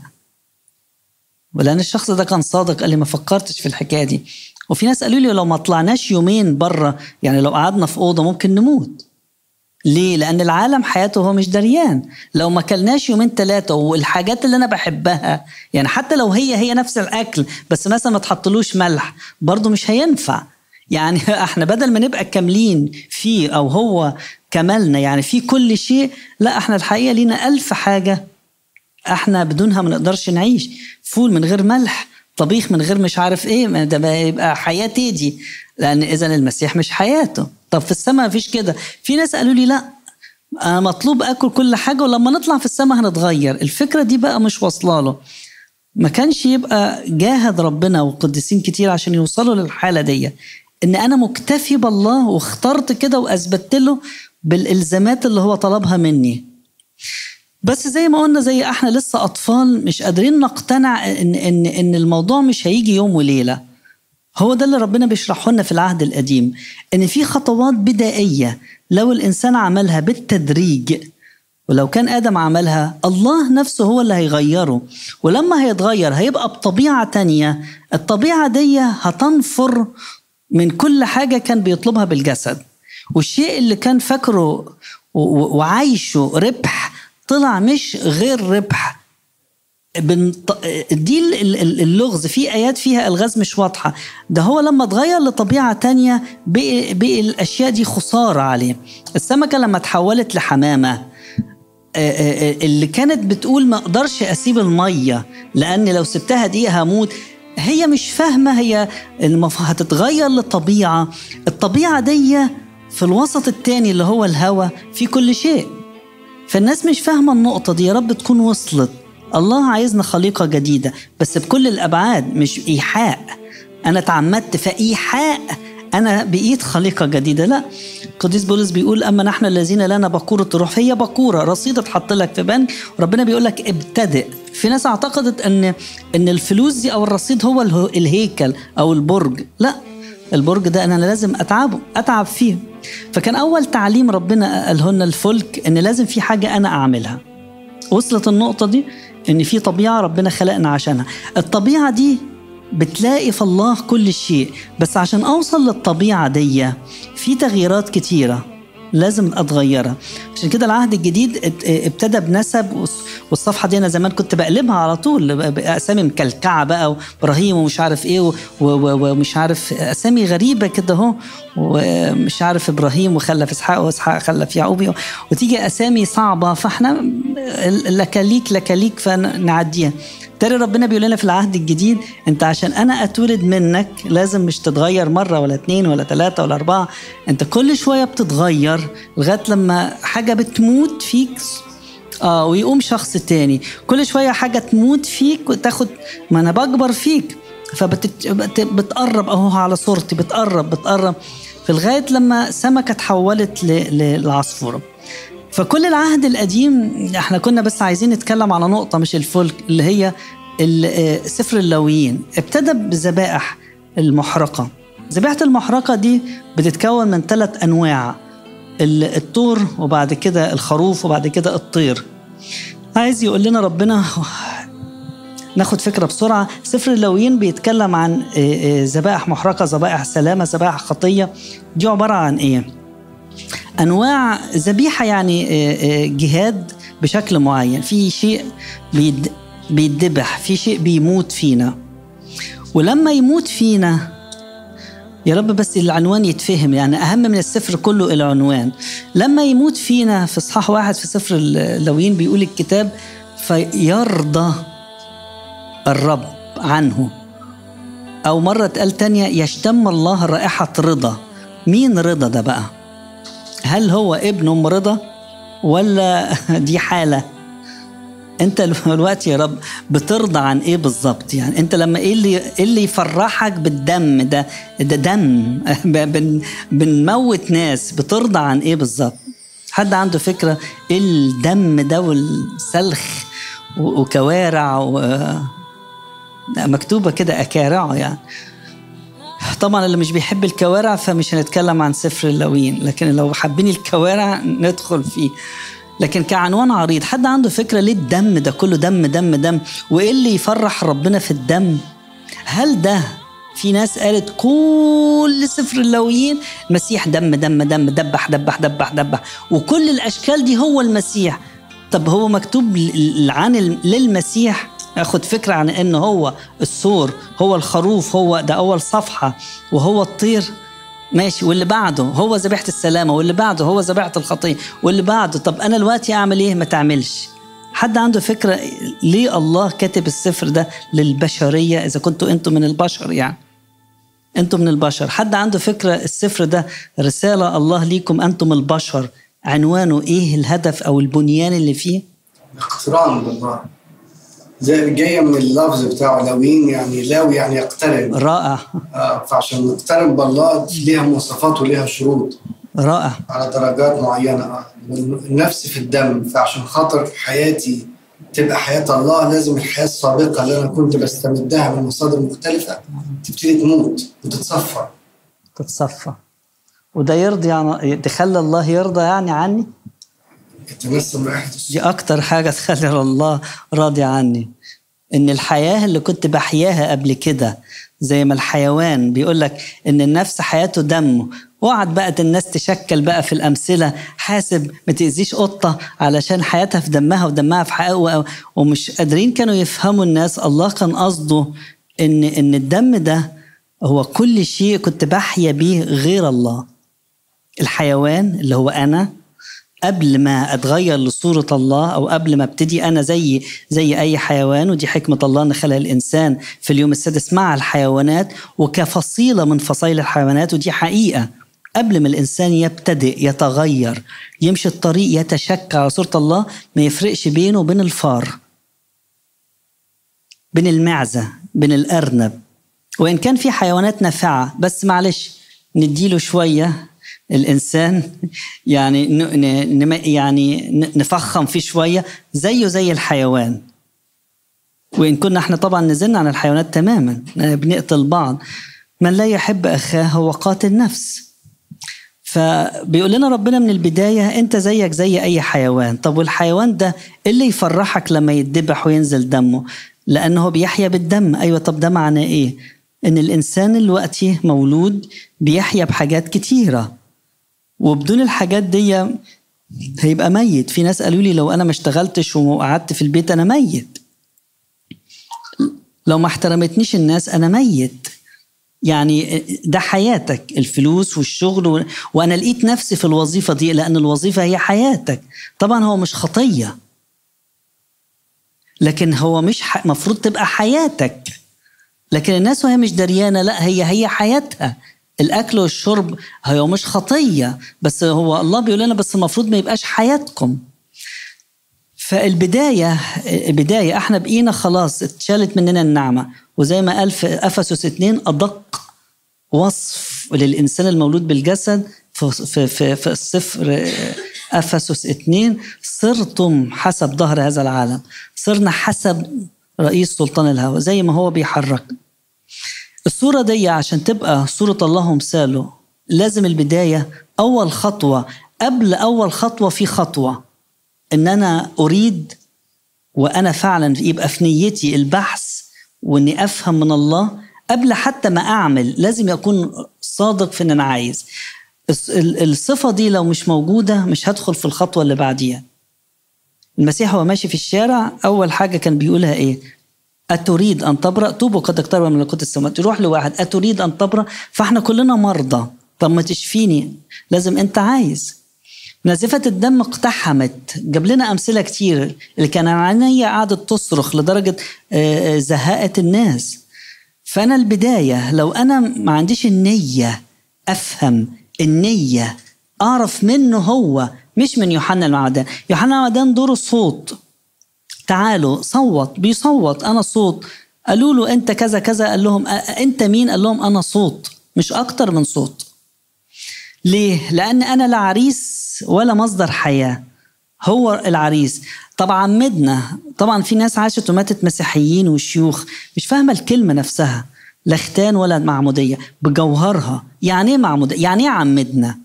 ولان الشخص ده كان صادق قال لي ما فكرتش في الحكايه دي وفي ناس قالوا لي لو ما طلعناش يومين بره يعني لو قعدنا في اوضه ممكن نموت ليه؟ لأن العالم حياته هو مش دريان لو ما كلناش يومين ثلاثة والحاجات اللي أنا بحبها يعني حتى لو هي هي نفس الأكل بس مثلا ما تحطلوش ملح برضه مش هينفع يعني احنا بدل ما نبقى كاملين فيه أو هو كملنا يعني في كل شيء لا احنا الحقيقة لينا ألف حاجة احنا بدونها ما نقدرش نعيش فول من غير ملح طبيخ من غير مش عارف ايه ده يبقى حياه تيجي لان اذا المسيح مش حياته طب في السماء مفيش كده في ناس قالوا لي لا أنا مطلوب اكل كل حاجه ولما نطلع في السماء هنتغير الفكره دي بقى مش واصله له ما كانش يبقى جاهد ربنا وقديسين كتير عشان يوصلوا للحاله دي ان انا مكتفي بالله واخترت كده واثبتت له بالالزامات اللي هو طلبها مني بس زي ما قلنا زي احنا لسه اطفال مش قادرين نقتنع ان ان ان الموضوع مش هيجي يوم وليله هو ده اللي ربنا بيشرحه لنا في العهد القديم ان في خطوات بدائيه لو الانسان عملها بالتدريج ولو كان ادم عملها الله نفسه هو اللي هيغيره ولما هيتغير هيبقى بطبيعه تانية الطبيعه دي هتنفر من كل حاجه كان بيطلبها بالجسد والشيء اللي كان فاكره وعايشه ربح طلع مش غير ربح بنط... دي ال- ال- ال- اللغز في ايات فيها الغاز مش واضحه ده هو لما اتغير لطبيعه تانية بقي, بقي الاشياء دي خساره عليه السمكه لما اتحولت لحمامه آه، آه، آه، اللي كانت بتقول ما اقدرش اسيب الميه لان لو سبتها دقيقه هموت هي مش فاهمه هي المف... هتتغير لطبيعه الطبيعه دي في الوسط التاني اللي هو الهواء في كل شيء فالناس مش فاهمة النقطة دي يا رب تكون وصلت الله عايزنا خليقة جديدة بس بكل الأبعاد مش إيحاء أنا تعمدت فإيحاء أنا بقيت خليقة جديدة لا القديس بولس بيقول أما نحن الذين لنا بكورة الروح هي بكورة رصيد اتحط لك في بنك وربنا بيقول لك ابتدئ في ناس اعتقدت ان ان الفلوس دي او الرصيد هو اله- الهيكل او البرج لا البرج ده انا لازم اتعبه اتعب فيه فكان اول تعليم ربنا قاله لنا الفلك ان لازم في حاجه انا اعملها وصلت النقطه دي ان في طبيعه ربنا خلقنا عشانها الطبيعه دي بتلاقي في الله كل شيء بس عشان اوصل للطبيعه دي في تغييرات كتيره لازم اتغيرها عشان كده العهد الجديد ات- ابتدى بنسب والص- والصفحه دي انا زمان كنت بقلبها على طول اسامي مكلكعه بقى وابراهيم ومش عارف ايه و- و- و- ومش عارف اسامي غريبه كده اهو ومش عارف ابراهيم وخلف اسحاق واسحاق خلف يعقوب وتيجي اسامي صعبه فاحنا لكاليك لكاليك فنعديها تاني ربنا بيقول لنا في العهد الجديد انت عشان انا اتولد منك لازم مش تتغير مره ولا اتنين ولا تلاته ولا اربعه انت كل شويه بتتغير لغايه لما حاجه بتموت فيك اه ويقوم شخص تاني كل شويه حاجه تموت فيك وتاخد ما انا بكبر فيك فبتقرب اهو على صورتي بتقرب بتقرب في لغايه لما سمكه اتحولت ل- ل- لعصفوره فكل العهد القديم احنا كنا بس عايزين نتكلم على نقطه مش الفلك اللي هي ال- آه، سفر اللاويين ابتدى بذبائح المحرقه ذبيحه المحرقه دي بتتكون من ثلاث انواع ال- الطور وبعد كده الخروف وبعد كده الطير عايز يقول لنا ربنا ناخد فكره بسرعه سفر اللاويين بيتكلم عن آه، آه، ذبائح محرقه ذبائح سلامه ذبائح خطيه دي عباره عن ايه انواع ذبيحه يعني آه، آه، جهاد بشكل معين في شيء بيد- بيتذبح في شيء بيموت فينا ولما يموت فينا يا رب بس العنوان يتفهم يعني أهم من السفر كله العنوان لما يموت فينا في إصحاح واحد في سفر اللاويين بيقول الكتاب فيرضى الرب عنه أو مرة اتقال تانية يشتم الله رائحة رضا مين رضا ده بقى هل هو ابن أم رضا ولا دي حالة انت دلوقتي يا رب بترضى عن ايه بالظبط يعني انت لما ايه اللي ايه اللي يفرحك بالدم ده ده دم بن بنموت ناس بترضى عن ايه بالظبط حد عنده فكره ايه الدم ده والسلخ و- وكوارع و... لا، مكتوبه كده اكارعه يعني طبعا اللي مش بيحب الكوارع فمش هنتكلم عن سفر اللاويين لكن لو حابين الكوارع ندخل فيه لكن كعنوان عريض حد عنده فكره ليه الدم ده كله دم دم دم وايه اللي يفرح ربنا في الدم هل ده في ناس قالت كل سفر اللاويين المسيح دم دم دم دبح دبح دبح دبح وكل الاشكال دي هو المسيح طب هو مكتوب ل- عن ال- للمسيح اخد فكره عن ان هو السور هو الخروف هو ده اول صفحه وهو الطير ماشي واللي بعده هو ذبيحه السلامه واللي بعده هو ذبيحه الخطيه واللي بعده طب انا دلوقتي اعمل ايه ما تعملش حد عنده فكره ليه الله كاتب السفر ده للبشريه اذا كنتوا انتم من البشر يعني انتم من البشر حد عنده فكره السفر ده رساله الله ليكم انتم البشر عنوانه ايه الهدف او البنيان اللي فيه اقتران بالله زي جايه من اللفظ بتاعه لاوين يعني لاوي يعني يقترب رائع آه، فعشان نقترب بالله ليها مواصفات وليها شروط رائع على درجات معينه آه. النفس في الدم فعشان خاطر حياتي تبقى حياه الله لازم الحياه السابقه اللي انا كنت بستمدها من مصادر مختلفه تبتدي تموت وتتصفى تتصفى وده يرضي يعني تخلي الله يرضى يعني عني يتمثل رائحه السوء دي اكتر حاجه تخلي الله راضي عني ان الحياه اللي كنت بحياها قبل كده زي ما الحيوان بيقول لك ان النفس حياته دم وقعد بقى الناس تشكل بقى في الامثله حاسب ما تاذيش قطه علشان حياتها في دمها ودمها في حقه ومش قادرين كانوا يفهموا الناس الله كان قصده ان ان الدم ده هو كل شيء كنت بحيا بيه غير الله الحيوان اللي هو انا قبل ما اتغير لصوره الله او قبل ما ابتدي انا زي زي اي حيوان ودي حكمه الله ان خلق الانسان في اليوم السادس مع الحيوانات وكفصيله من فصائل الحيوانات ودي حقيقه قبل ما الانسان يبتدئ يتغير يمشي الطريق يتشكل على صوره الله ما يفرقش بينه وبين الفار بين المعزه بين الارنب وان كان في حيوانات نافعه بس معلش نديله شويه الانسان يعني يعني نفخم فيه شويه زيه زي الحيوان وان كنا احنا طبعا نزلنا عن الحيوانات تماما بنقتل بعض من لا يحب اخاه هو قاتل نفس فبيقول لنا ربنا من البدايه انت زيك زي اي حيوان طب والحيوان ده اللي يفرحك لما يتذبح وينزل دمه لانه بيحيا بالدم ايوه طب ده معناه ايه ان الانسان الوقتي مولود بيحيا بحاجات كتيره وبدون الحاجات دي هيبقى ميت في ناس قالوا لي لو انا ما اشتغلتش وقعدت في البيت انا ميت لو ما احترمتنيش الناس انا ميت يعني ده حياتك الفلوس والشغل و... وانا لقيت نفسي في الوظيفه دي لان الوظيفه هي حياتك طبعا هو مش خطيه لكن هو مش ح... مفروض تبقى حياتك لكن الناس وهي مش دريانه لا هي هي حياتها الاكل والشرب هو مش خطيه بس هو الله بيقول لنا بس المفروض ما يبقاش حياتكم فالبدايه بدايه احنا بقينا خلاص اتشالت مننا النعمه وزي ما قال في افسس اتنين ادق وصف للانسان المولود بالجسد في في في, في السفر افسس اتنين صرتم حسب ظهر هذا العالم صرنا حسب رئيس سلطان الهوى زي ما هو بيحرك الصورة دي عشان تبقى صورة الله ومثاله لازم البداية أول خطوة قبل أول خطوة في خطوة إن أنا أريد وأنا فعلا يبقى في نيتي البحث وإني أفهم من الله قبل حتى ما أعمل لازم أكون صادق في إن أنا عايز الصفة دي لو مش موجودة مش هدخل في الخطوة اللي بعديها المسيح هو ماشي في الشارع أول حاجة كان بيقولها إيه أتريد أن تبرأ توبوا قد اقترب من ملكوت السماوات تروح لواحد أتريد أن تبرأ فإحنا كلنا مرضى طب ما تشفيني لازم أنت عايز نازفة الدم اقتحمت جاب لنا أمثلة كتير اللي كان عينيا قعدت تصرخ لدرجة زهقت الناس فأنا البداية لو أنا ما عنديش النية أفهم النية أعرف منه هو مش من يوحنا المعمدان يوحنا المعمدان دوره صوت تعالوا صوت بيصوت انا صوت قالوا له انت كذا كذا قال لهم انت مين قال لهم انا صوت مش اكتر من صوت ليه لان انا لا عريس ولا مصدر حياه هو العريس طب عمدنا طبعا في ناس عاشت وماتت مسيحيين وشيوخ مش فاهمه الكلمه نفسها لا ختان ولا معموديه بجوهرها يعني ايه معموديه يعني ايه عمدنا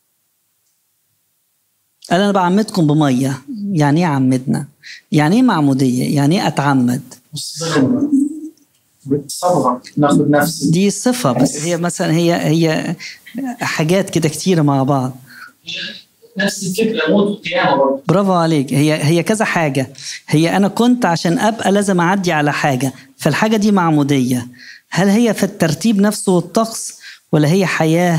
قال انا بعمدكم بميه يعني ايه عمدنا يعني ايه معموديه يعني ايه اتعمد صبغه ناخد نفس دي صفه بس هي مثلا هي هي حاجات كده كتيره مع بعض نفس الفكره موت وقيامه برضه برافو عليك هي هي كذا حاجه هي انا كنت عشان ابقى لازم اعدي على حاجه فالحاجه دي معموديه هل هي في الترتيب نفسه والطقس ولا هي حياه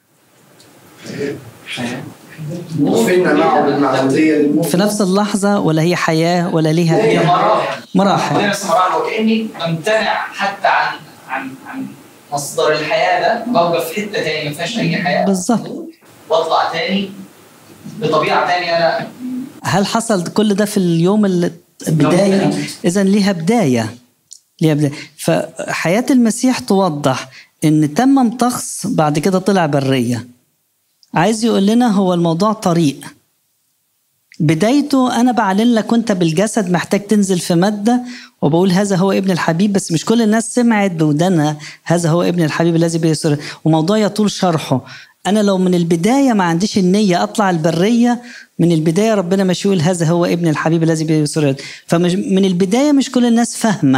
فين معه بالمعمودية في نفس اللحظه ولا هي حياه ولا ليها هي مراحل مراحل عندنا بس مراحل وكاني بمتنع حتى عن عن عن مصدر الحياه ده ببقى في حته تاني ما فيهاش اي حياه بالظبط واطلع تاني بطبيعه تانية انا هل حصل كل ده في اليوم اللي بداية إذا ليها بداية ليها بداية فحياة المسيح توضح إن تمم طقس بعد كده طلع برية عايز يقول لنا هو الموضوع طريق بدايته أنا بعلن لك وأنت بالجسد محتاج تنزل في مادة وبقول هذا هو ابن الحبيب بس مش كل الناس سمعت بودانها هذا هو ابن الحبيب الذي به يسر وموضوع يطول شرحه انا لو من البدايه ما عنديش النيه اطلع البريه من البدايه ربنا مش يقول هذا هو ابن الحبيب الذي به يسر فمن البدايه مش كل الناس فاهمه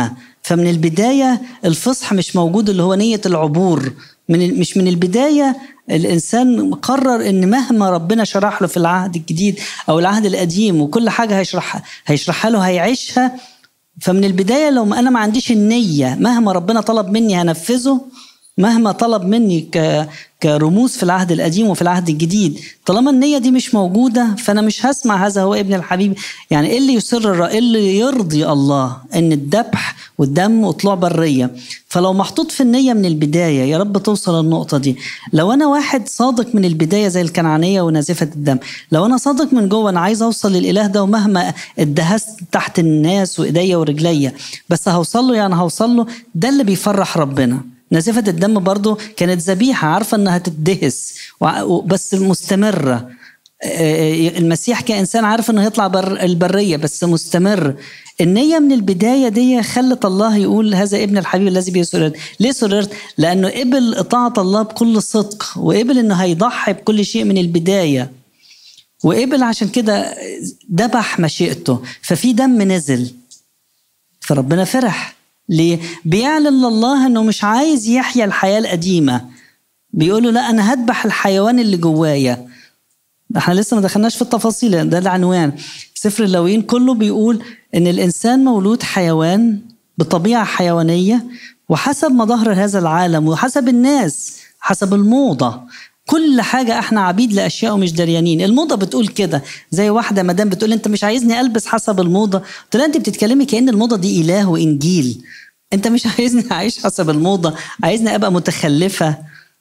فمن البدايه الفصح مش موجود اللي هو نيه العبور من مش من البدايه الانسان قرر ان مهما ربنا شرح له في العهد الجديد او العهد القديم وكل حاجه هيشرحها هيشرحها له هيعيشها فمن البدايه لو انا ما عنديش النيه مهما ربنا طلب مني هنفذه مهما طلب مني ك... كرموز في العهد القديم وفي العهد الجديد طالما النية دي مش موجودة فأنا مش هسمع هذا هو ابن الحبيب يعني إيه اللي يسر الرأي إيه اللي يرضي الله إن الذبح والدم وطلوع برية فلو محطوط في النية من البداية يا رب توصل النقطة دي لو أنا واحد صادق من البداية زي الكنعانية ونازفة الدم لو أنا صادق من جوه أنا عايز أوصل للإله ده ومهما اتدهست تحت الناس وإيديا ورجليا بس هوصل له يعني هوصل له ده اللي بيفرح ربنا نزفة الدم برضو كانت ذبيحة عارفة انها تدهس بس مستمرة المسيح كإنسان عارف انه هيطلع بر البرية بس مستمر النية من البداية دي خلت الله يقول هذا ابن الحبيب الذي به سررت ليه سررت؟ لأنه قبل إطاعة الله بكل صدق وقبل انه هيضحي بكل شيء من البداية وقبل عشان كده ذبح مشيئته ففي دم نزل فربنا فرح ليه؟ بيعلن لله انه مش عايز يحيا الحياه القديمه بيقول له لا انا هذبح الحيوان اللي جوايا احنا لسه ما دخلناش في التفاصيل ده العنوان سفر اللوين كله بيقول ان الانسان مولود حيوان بطبيعه حيوانيه وحسب مظاهر هذا العالم وحسب الناس حسب الموضه كل حاجة احنا عبيد لأشياء ومش دريانين الموضة بتقول كده زي واحدة مدام بتقول انت مش عايزني ألبس حسب الموضة قلت لها انت بتتكلمي كأن الموضة دي إله وإنجيل انت مش عايزني أعيش حسب الموضة عايزني أبقى متخلفة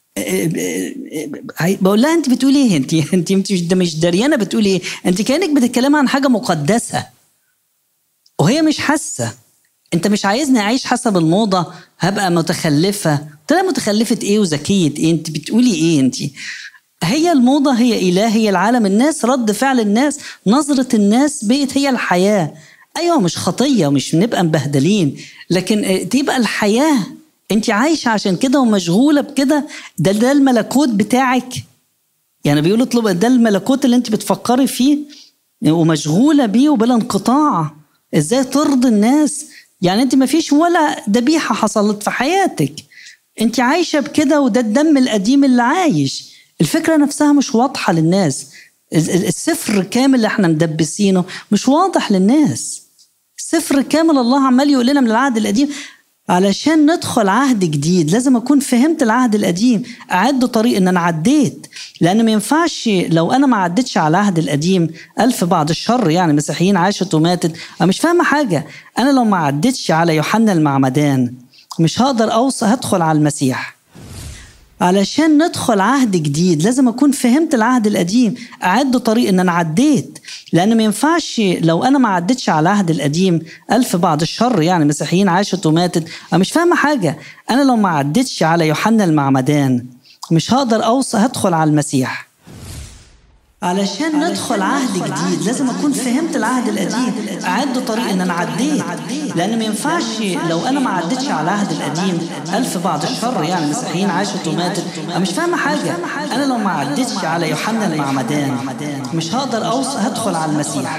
بقول لها انت بتقولي ايه انت انت انت مش دريانه بتقولي ايه انت كانك بتتكلمي عن حاجه مقدسه وهي مش حاسه انت مش عايزني اعيش حسب الموضه هبقى متخلفه قلت لها متخلفه ايه وذكيه ايه انت بتقولي ايه انت هي الموضه هي اله هي العالم الناس رد فعل الناس نظره الناس بقت هي الحياه ايوه مش خطيه ومش نبقى مبهدلين لكن تبقى الحياه انت عايشه عشان كده ومشغوله بكده ده ده الملكوت بتاعك يعني بيقولوا اطلب ده الملكوت اللي انت بتفكري فيه ومشغوله بيه وبلا انقطاع ازاي ترضي الناس يعني انت ما فيش ولا ذبيحه حصلت في حياتك انت عايشه بكده وده الدم القديم اللي عايش الفكره نفسها مش واضحه للناس السفر كامل اللي احنا مدبسينه مش واضح للناس سفر كامل الله عمال يقول لنا من العهد القديم علشان ندخل عهد جديد لازم اكون فهمت العهد القديم اعد طريق ان انا عديت لان ما ينفعش لو انا ما عدتش على العهد القديم الف بعد الشر يعني مسيحيين عاشت وماتت انا مش فاهمه حاجه انا لو ما عدتش على يوحنا المعمدان مش هقدر اوصل هدخل على المسيح علشان ندخل عهد جديد لازم اكون فهمت العهد القديم اعد طريق ان انا عديت لان ما ينفعش لو انا ما عدتش على العهد القديم الف بعد الشر يعني مسيحيين عاشت وماتت انا مش فاهمه حاجه انا لو ما عدتش على يوحنا المعمدان مش هقدر اوصل هدخل على المسيح علشان ندخل عهد جديد لازم اكون فهمت العهد القديم اعد طريق ان انا عديت لان ما ينفعش لو انا ما عدتش على العهد القديم الف بعد الشر يعني مسيحيين عاشت وماتت انا مش فاهمه حاجه انا لو ما عدتش على يوحنا المعمدان مش هقدر اوصل هدخل على المسيح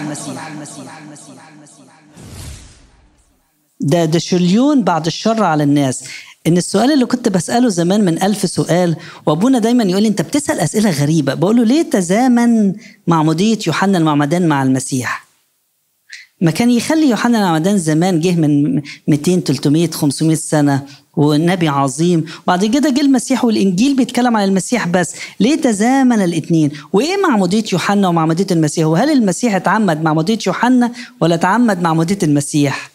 ده ده شليون بعد الشر على الناس ان السؤال اللي كنت بساله زمان من ألف سؤال وابونا دايما يقول لي انت بتسال اسئله غريبه بقول له ليه تزامن معموديه يوحنا المعمدان مع المسيح ما كان يخلي يوحنا المعمدان زمان جه من 200 300 500 سنه ونبي عظيم وبعد كده جه المسيح والانجيل بيتكلم عن المسيح بس ليه تزامن الاثنين وايه معموديه يوحنا ومعموديه المسيح وهل المسيح اتعمد معموديه يوحنا ولا اتعمد معموديه المسيح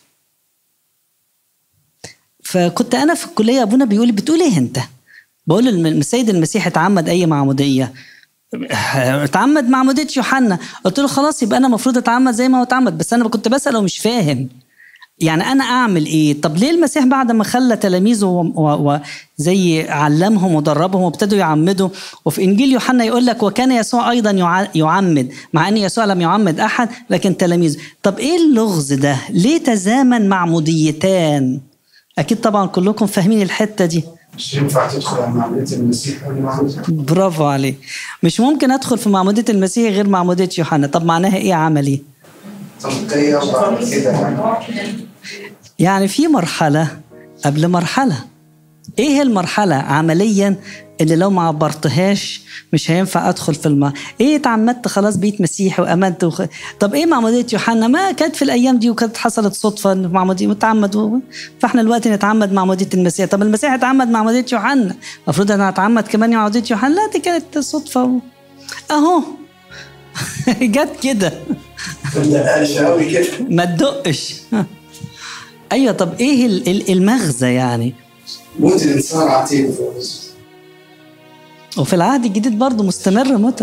فكنت انا في الكليه ابونا بيقول لي بتقول ايه انت؟ بقول له السيد المسيح اتعمد اي معموديه اتعمد معموديه يوحنا قلت له خلاص يبقى انا المفروض اتعمد زي ما هو اتعمد بس انا كنت بساله ومش فاهم يعني انا اعمل ايه طب ليه المسيح بعد ما خلى تلاميذه وزي علمهم ودربهم وابتدوا يعمدوا وفي انجيل يوحنا يقول لك وكان يسوع ايضا يعمد مع ان يسوع لم يعمد احد لكن تلاميذه طب ايه اللغز ده ليه تزامن معموديتان اكيد طبعا كلكم فاهمين الحته دي مش ينفع تدخل على معمودية المسيح قبل معمودية برافو عليك مش ممكن ادخل في معموديه المسيح غير معموديه يوحنا طب معناها ايه عملي تنقية وبعد كده يعني يعني في مرحلة قبل مرحلة ايه المرحلة عمليا اللي لو ما عبرتهاش مش هينفع ادخل في الم ايه اتعمدت خلاص بقيت مسيحي وامنت وخ... طب ايه معمودية يوحنا ما كانت في الايام دي وكانت حصلت صدفة إن معمودية متعمد و... فاحنا دلوقتي نتعمد معمودية المسيح طب المسيح اتعمد معمودية يوحنا المفروض انا اتعمد كمان معمودية يوحنا لا دي كانت صدفة و... اهو جت كده متدققش قوي كده ما تدقش ايوه طب ايه ال- ال- المغزى يعني موت الانسان عتيق في الرزق وفي العهد الجديد برضه مستمر متى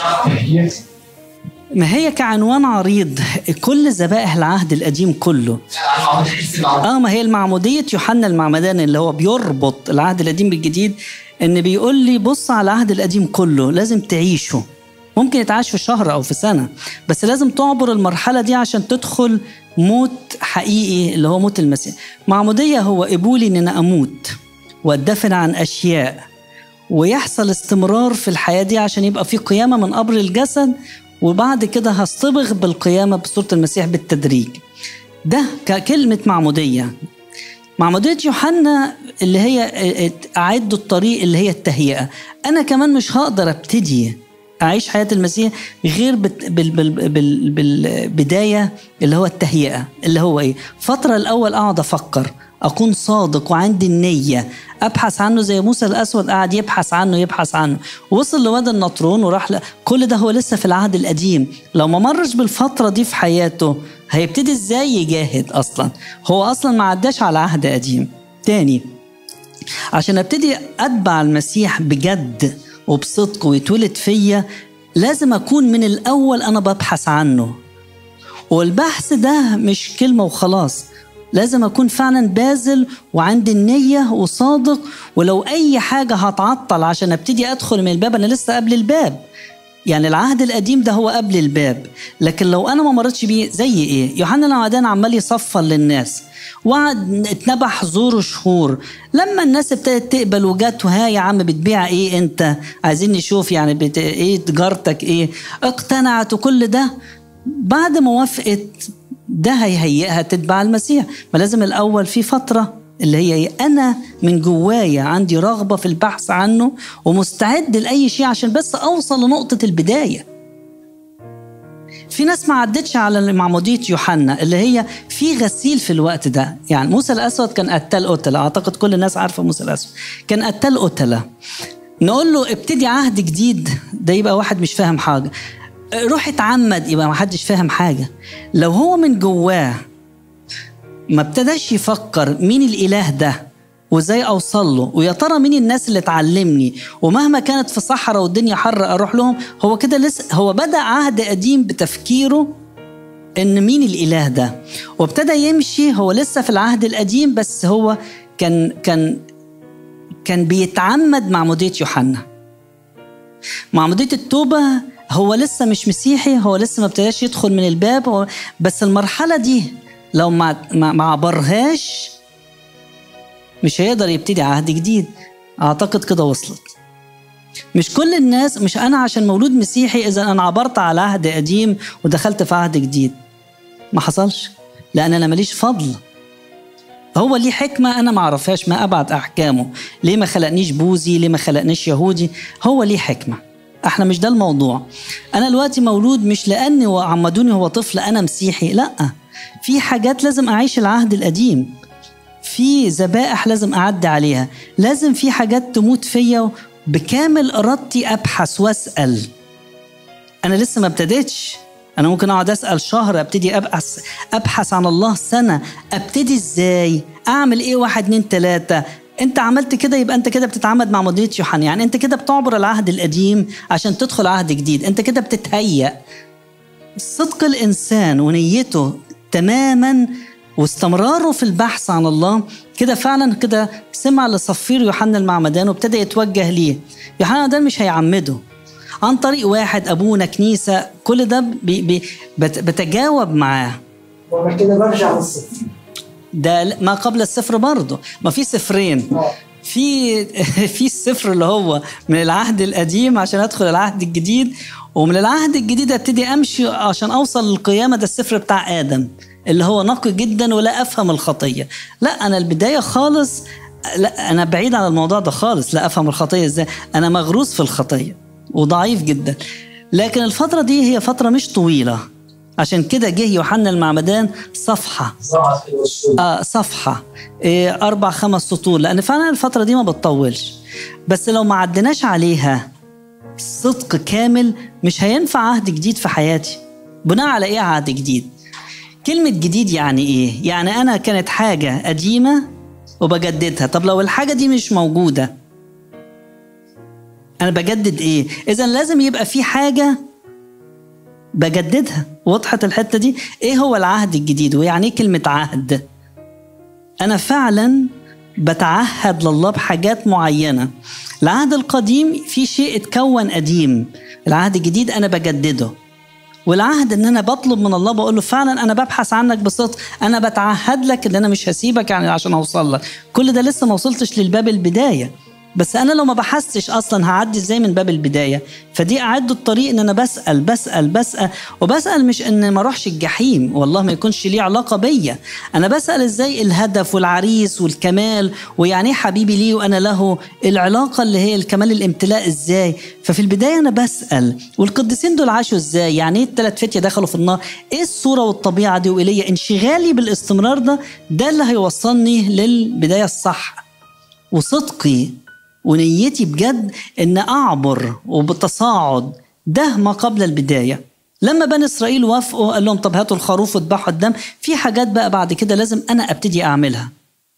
ما هي كعنوان عريض كل ذبائح العهد القديم كله عن معمودية المعمودية. اه ما هي المعمودية يوحنا المعمدان اللي هو بيربط العهد القديم بالجديد ان بيقول لي بص على العهد القديم كله لازم تعيشه ممكن يتعاش في شهر او في سنة بس لازم تعبر المرحلة دي عشان تدخل موت حقيقي اللي هو موت المسيح معمودية هو قبولي ان انا اموت واتدفن عن اشياء ويحصل استمرار في الحياة دي عشان يبقى في قيامة من قبر الجسد وبعد كده هصطبغ بالقيامة بصورة المسيح بالتدريج ده ككلمة معمودية معمودية يوحنا اللي هي أعد الطريق اللي هي التهيئة أنا كمان مش هقدر أبتدي أعيش حياة المسيح غير بال- بال- بال- بال- بالبداية اللي هو التهيئة اللي هو إيه فترة الأول أقعد أفكر أكون صادق وعندي النية أبحث عنه زي موسى الأسود قاعد يبحث عنه يبحث عنه وصل لوادي النطرون وراح ل... كل ده هو لسه في العهد القديم لو ما مرش بالفترة دي في حياته هيبتدي ازاي يجاهد اصلا هو اصلا ما عداش على عهد قديم تاني عشان ابتدي اتبع المسيح بجد وبصدق ويتولد فيا لازم اكون من الاول انا ببحث عنه والبحث ده مش كلمه وخلاص لازم اكون فعلا باذل وعندي النيه وصادق ولو اي حاجه هتعطل عشان ابتدي ادخل من الباب انا لسه قبل الباب يعني العهد القديم ده هو قبل الباب لكن لو انا ما مرتش بيه زي ايه يوحنا العمدان عمال يصفر للناس وقعد اتنبح زور شهور لما الناس ابتدت تقبل وجت ها يا عم بتبيع ايه انت عايزين نشوف يعني بت... ايه تجارتك ايه اقتنعت وكل ده بعد ما وافقت ده هيهيئها تتبع المسيح ما لازم الاول في فتره اللي هي إيه؟ انا من جوايا عندي رغبه في البحث عنه ومستعد لاي شيء عشان بس اوصل لنقطه البدايه في ناس ما عدتش على معمودية يوحنا اللي هي في غسيل في الوقت ده يعني موسى الأسود كان قتال قتلة أعتقد كل الناس عارفة موسى الأسود كان قتال قتلة نقول له ابتدي عهد جديد ده يبقى واحد مش فاهم حاجة روح اتعمد يبقى ما حدش فاهم حاجة لو هو من جواه ما ابتداش يفكر مين الإله ده وازاي اوصل له ويا ترى مين الناس اللي تعلمني ومهما كانت في صحراء والدنيا حر اروح لهم هو كده لسه هو بدا عهد قديم بتفكيره ان مين الاله ده وابتدى يمشي هو لسه في العهد القديم بس هو كان كان كان بيتعمد معموديه يوحنا معموديه التوبه هو لسه مش مسيحي هو لسه ما ابتداش يدخل من الباب هو بس المرحله دي لو ما ما ما عبرهاش مش هيقدر يبتدي عهد جديد اعتقد كده وصلت مش كل الناس مش انا عشان مولود مسيحي اذا انا عبرت على عهد قديم ودخلت في عهد جديد ما حصلش لان انا ماليش فضل هو ليه حكمة أنا ما أعرفهاش ما أبعد أحكامه ليه ما خلقنيش بوذي ليه ما خلقنيش يهودي هو ليه حكمة احنا مش ده الموضوع انا دلوقتي مولود مش لاني وعمدوني هو طفل انا مسيحي لا في حاجات لازم اعيش العهد القديم في ذبائح لازم اعدي عليها لازم في حاجات تموت فيا بكامل ارادتي ابحث واسال انا لسه ما ابتديتش انا ممكن اقعد اسال شهر ابتدي ابحث ابحث عن الله سنه ابتدي ازاي اعمل ايه واحد اتنين تلاته انت عملت كده يبقى انت كده بتتعمد مع مديريه يوحنا يعني انت كده بتعبر العهد القديم عشان تدخل عهد جديد انت كده بتتهيأ صدق الانسان ونيته تماما واستمراره في البحث عن الله كده فعلا كده سمع لصفير يوحنا المعمدان وابتدى يتوجه ليه يوحنا المعمدان مش هيعمده عن طريق واحد ابونا كنيسه كل ده بي بي بت بتجاوب معاه وانا كده برجع للصفر ده ما قبل الصفر برضه ما في صفرين في في الصفر اللي هو من العهد القديم عشان ادخل العهد الجديد ومن العهد الجديد ابتدي امشي عشان اوصل للقيامه ده الصفر بتاع ادم اللي هو نقي جدا ولا افهم الخطيه لا انا البدايه خالص لا انا بعيد عن الموضوع ده خالص لا افهم الخطيه ازاي انا مغروس في الخطيه وضعيف جدا لكن الفتره دي هي فتره مش طويله عشان كده جه يوحنا المعمدان صفحه ظهر في الرسول آه صفحة إيه أربع خمس سطور لأن فعلا الفترة دي ما بتطولش بس لو ما عدناش عليها صدق كامل مش هينفع عهد جديد في حياتي بناء على إيه عهد جديد كلمة جديد يعني إيه؟ يعني أنا كانت حاجة قديمة وبجددها طب لو الحاجة دي مش موجودة أنا بجدد إيه؟ إذا لازم يبقى في حاجة بجددها وضحت الحتة دي إيه هو العهد الجديد ويعني إيه كلمة عهد أنا فعلا بتعهد لله بحاجات معينة العهد القديم في شيء اتكون قديم العهد الجديد أنا بجدده والعهد ان انا بطلب من الله بقول له فعلا انا ببحث عنك بصدق انا بتعهد لك ان انا مش هسيبك يعني عشان اوصل لك كل ده لسه ما وصلتش للباب البدايه بس انا لو ما بحثتش اصلا هعدي ازاي من باب البدايه فدي اعد الطريق ان انا بسال بسال بسال وبسال مش ان ما اروحش الجحيم والله ما يكونش ليه علاقه بيا انا بسال ازاي الهدف والعريس والكمال ويعني ايه حبيبي ليه وانا له العلاقه اللي هي الكمال الامتلاء ازاي ففي البدايه انا بسال والقديسين دول عاشوا ازاي يعني ايه الثلاث فتيه دخلوا في النار ايه الصوره والطبيعه دي وايليا انشغالي بالاستمرار ده ده اللي هيوصلني للبدايه الصح وصدقي ونيتي بجد ان اعبر وبتصاعد ده ما قبل البدايه لما بني اسرائيل وافقوا قال لهم طب هاتوا الخروف واذبحوا الدم في حاجات بقى بعد كده لازم انا ابتدي اعملها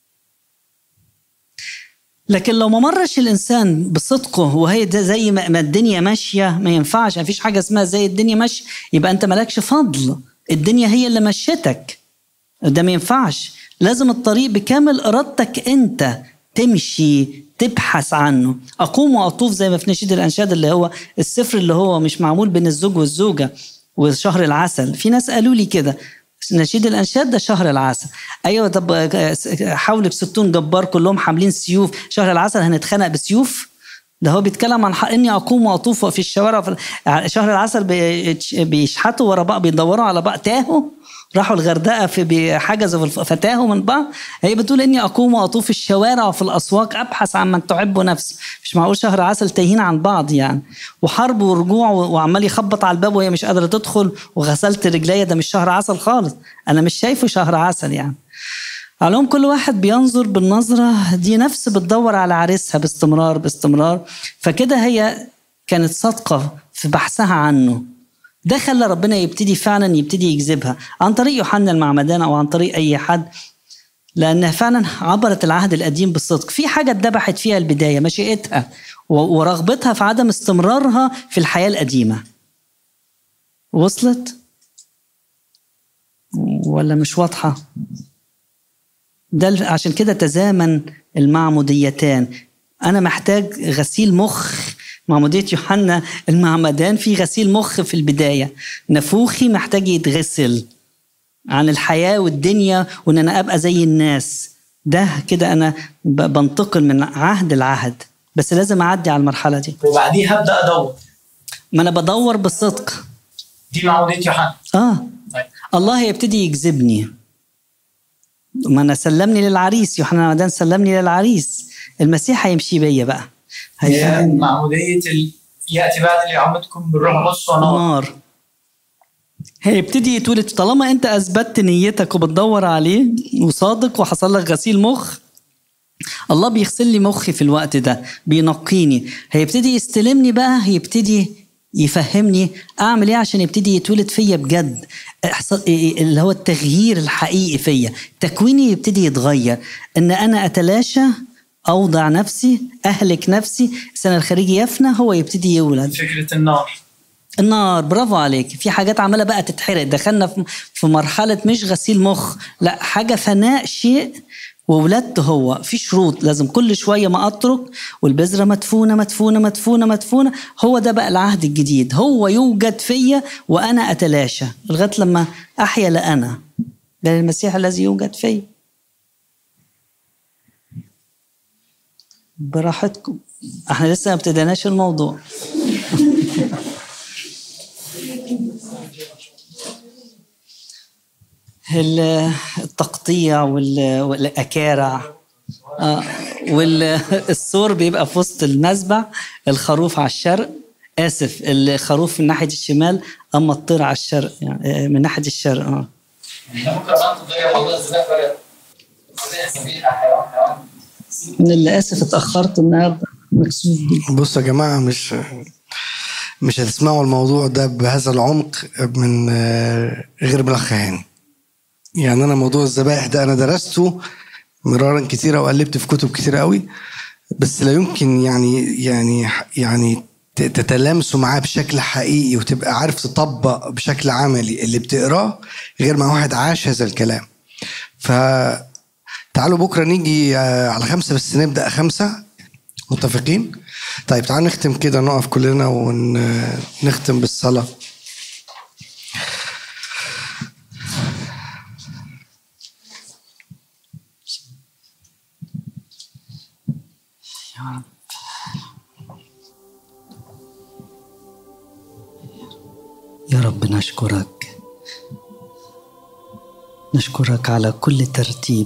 لكن لو ما مرش الانسان بصدقه وهي ده زي ما ما الدنيا ماشيه ما ينفعش ما فيش حاجه اسمها زي الدنيا ماشيه يبقى انت مالكش فضل الدنيا هي اللي مشتك ده ما ينفعش لازم الطريق بكامل ارادتك انت تمشي تبحث عنه اقوم واطوف زي ما في نشيد الانشاد اللي هو السفر اللي هو مش معمول بين الزوج والزوجه وشهر العسل في ناس قالوا لي كده نشيد الانشاد ده شهر العسل ايوه طب حاولوا بستون جبار كلهم حاملين سيوف شهر العسل هنتخانق بسيوف ده هو بيتكلم عن حق اني اقوم واطوف في الشوارع في شهر العسل بيش- بيشحتوا ورا بعض بيدوروا على بعض تاهوا راحوا الغردقه في بحجزوا في الف- فتاهوا من بعض هي بتقول اني اقوم واطوف في الشوارع وفي الاسواق ابحث عن من تحب نفسي مش معقول شهر عسل تايهين عن بعض يعني وحرب ورجوع و- وعمال يخبط على الباب وهي مش قادره تدخل وغسلت رجليا ده مش شهر عسل خالص انا مش شايفه شهر عسل يعني على العموم كل واحد بينظر بالنظرة دي نفس بتدور على عريسها باستمرار باستمرار فكده هي كانت صادقة في بحثها عنه ده خلى ربنا يبتدي فعلا يبتدي يجذبها عن طريق يوحنا المعمدان او عن طريق اي حد لانها فعلا عبرت العهد القديم بالصدق في حاجه اتذبحت فيها البدايه مشيئتها و- ورغبتها في عدم استمرارها في الحياه القديمه وصلت ولا مش واضحه ده ال- عشان كده تزامن المعموديتان انا محتاج غسيل مخ معمودية يوحنا المعمدان في غسيل مخ في البداية نفوخي محتاج يتغسل عن الحياة والدنيا وان انا ابقى زي الناس ده كده انا ب- بنتقل من عهد لعهد بس لازم اعدي على المرحلة دي وبعديها ابدا ادور ما انا بدور بالصدق دي معموديه يوحنا اه طيب الله هيبتدي يجذبني ما انا سلمني للعريس يوحنا المعمدان سلمني للعريس المسيح هيمشي بيا بقى هي هيفهمني معموديه ال... ياتي بعد اللي يعمدكم بالروح القدس ونار نار هيبتدي يتولد طالما انت اثبتت نيتك وبتدور عليه وصادق وحصل لك غسيل مخ الله بيغسل لي مخي في الوقت ده بينقيني هيبتدي يستلمني بقى هيبتدي يفهمني اعمل ايه عشان يبتدي يتولد فيا بجد إحصا- اللي هو التغيير الحقيقي فيا تكويني يبتدي يتغير ان انا اتلاشى اوضع نفسي اهلك نفسي السنه الخارجي يفنى هو يبتدي يولد فكره النار النار برافو عليك في حاجات عماله بقى تتحرق دخلنا في- في مرحله مش غسيل مخ لا حاجه فناء شيء وولدته هو في شروط لازم كل شويه ما اترك والبذره مدفونه مدفونه مدفونه مدفونه هو ده بقى العهد الجديد هو يوجد فيا وانا اتلاشى لغايه لما احيا لانا ده المسيح الذي يوجد فيا براحتكم احنا لسه ما ابتديناش الموضوع ال- التقطيع وال- والاكارع آه، والسور بيبقى في وسط المذبح الخروف على الشرق اسف الخروف من ناحيه الشمال اما الطير على الشرق يعني آه، من ناحيه الشرق اه احنا ممكن كمان تغير موضوع الذبائح بقى الذبائح ذبيحه حيوان حيوان من اللي اسف اتاخرت النهارده مكسوف جدا بصوا يا جماعة مش مش هتسمعوا الموضوع ده بهذا العمق من آه، غير من الأخ هاني يعني أنا موضوع الذبائح ده أنا درسته مرارا كتيرة وقلبت في كتب كتيرة قوي بس لا يمكن يعني يعني يعني ت- تتلامسوا معاه بشكل حقيقي وتبقى عارف تطبق بشكل عملي اللي بتقراه غير مع واحد عاش هذا الكلام فتعالوا بكرة نيجي آه، على خمسة بس نبدأ خمسة متفقين؟ طيب تعالوا نختم كده نقف كلنا ونختم بالصلاة يا رب نشكرك نشكرك على كل ترتيب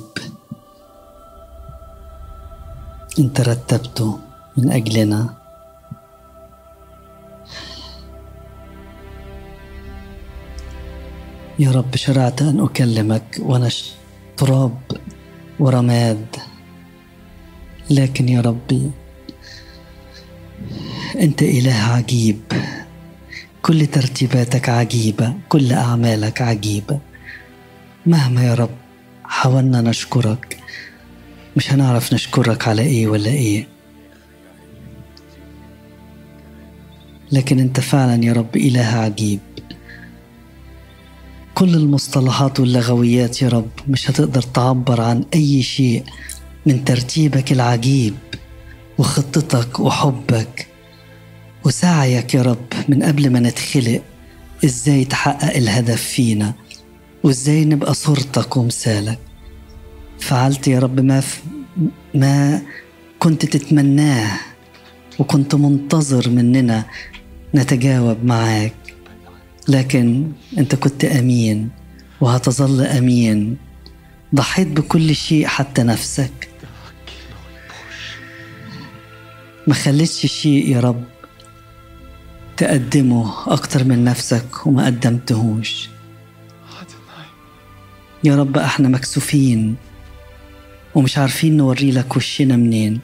انت رتبته من اجلنا يا رب شرعت ان اكلمك وانا ش- تراب ورماد لكن يا ربي انت اله عجيب كل ترتيباتك عجيبة كل أعمالك عجيبة مهما يا رب حاولنا نشكرك مش هنعرف نشكرك على إيه ولا إيه لكن أنت فعلا يا رب إله عجيب كل المصطلحات واللغويات يا رب مش هتقدر تعبر عن أي شيء من ترتيبك العجيب وخطتك وحبك وسعيك يا رب من قبل ما نتخلق ازاي تحقق الهدف فينا وازاي نبقى صورتك ومثالك فعلت يا رب ما ف... ما كنت تتمناه وكنت منتظر مننا نتجاوب معاك لكن انت كنت امين وهتظل امين ضحيت بكل شيء حتى نفسك ما خليتش شيء يا رب تقدمه أكتر من نفسك وما قدمتهوش يا رب احنا مكسوفين ومش عارفين نوري لك وشنا منين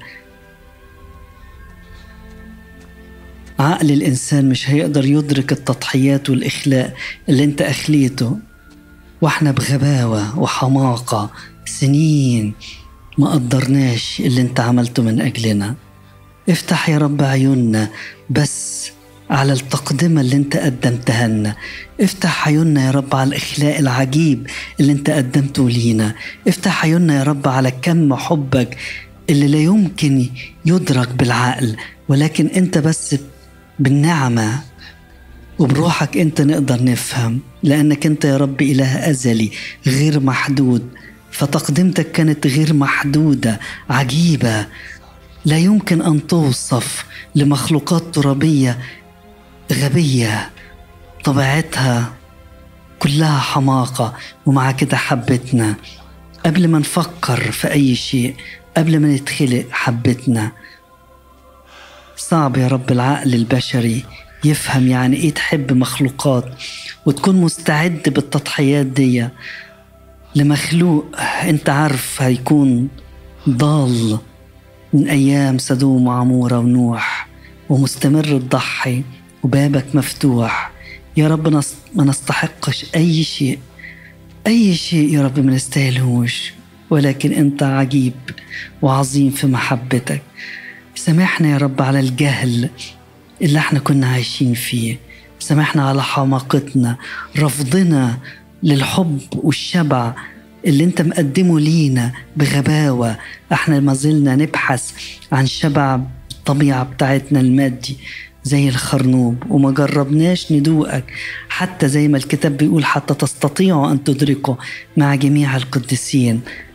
عقل الإنسان مش هيقدر يدرك التضحيات والإخلاء اللي انت أخليته واحنا بغباوة وحماقة سنين ما قدرناش اللي انت عملته من أجلنا افتح يا رب عيوننا بس على التقدمة اللي انت قدمتها لنا افتح عيوننا يا رب على الإخلاء العجيب اللي انت قدمته لينا افتح عيوننا يا رب على كم حبك اللي لا يمكن يدرك بالعقل ولكن انت بس بالنعمة وبروحك انت نقدر نفهم لانك انت يا رب اله ازلي غير محدود فتقدمتك كانت غير محدوده عجيبه لا يمكن ان توصف لمخلوقات ترابيه غبيه طبيعتها كلها حماقه ومع كده حبتنا قبل ما نفكر في اي شيء قبل ما نتخلق حبتنا صعب يا رب العقل البشري يفهم يعني ايه تحب مخلوقات وتكون مستعد بالتضحيات دي لمخلوق انت عارف هيكون ضال من ايام سدوم وعموره ونوح ومستمر تضحي وبابك مفتوح يا رب نس- ما نستحقش اي شيء اي شيء يا رب ما نستاهلهوش ولكن انت عجيب وعظيم في محبتك سامحنا يا رب على الجهل اللي احنا كنا عايشين فيه سامحنا على حماقتنا رفضنا للحب والشبع اللي انت مقدمه لينا بغباوة احنا ما زلنا نبحث عن شبع الطبيعة بتاعتنا المادي زي الخرنوب وما جربناش ندوقك حتى زي ما الكتاب بيقول حتى تستطيعوا أن تدركوا مع جميع القديسين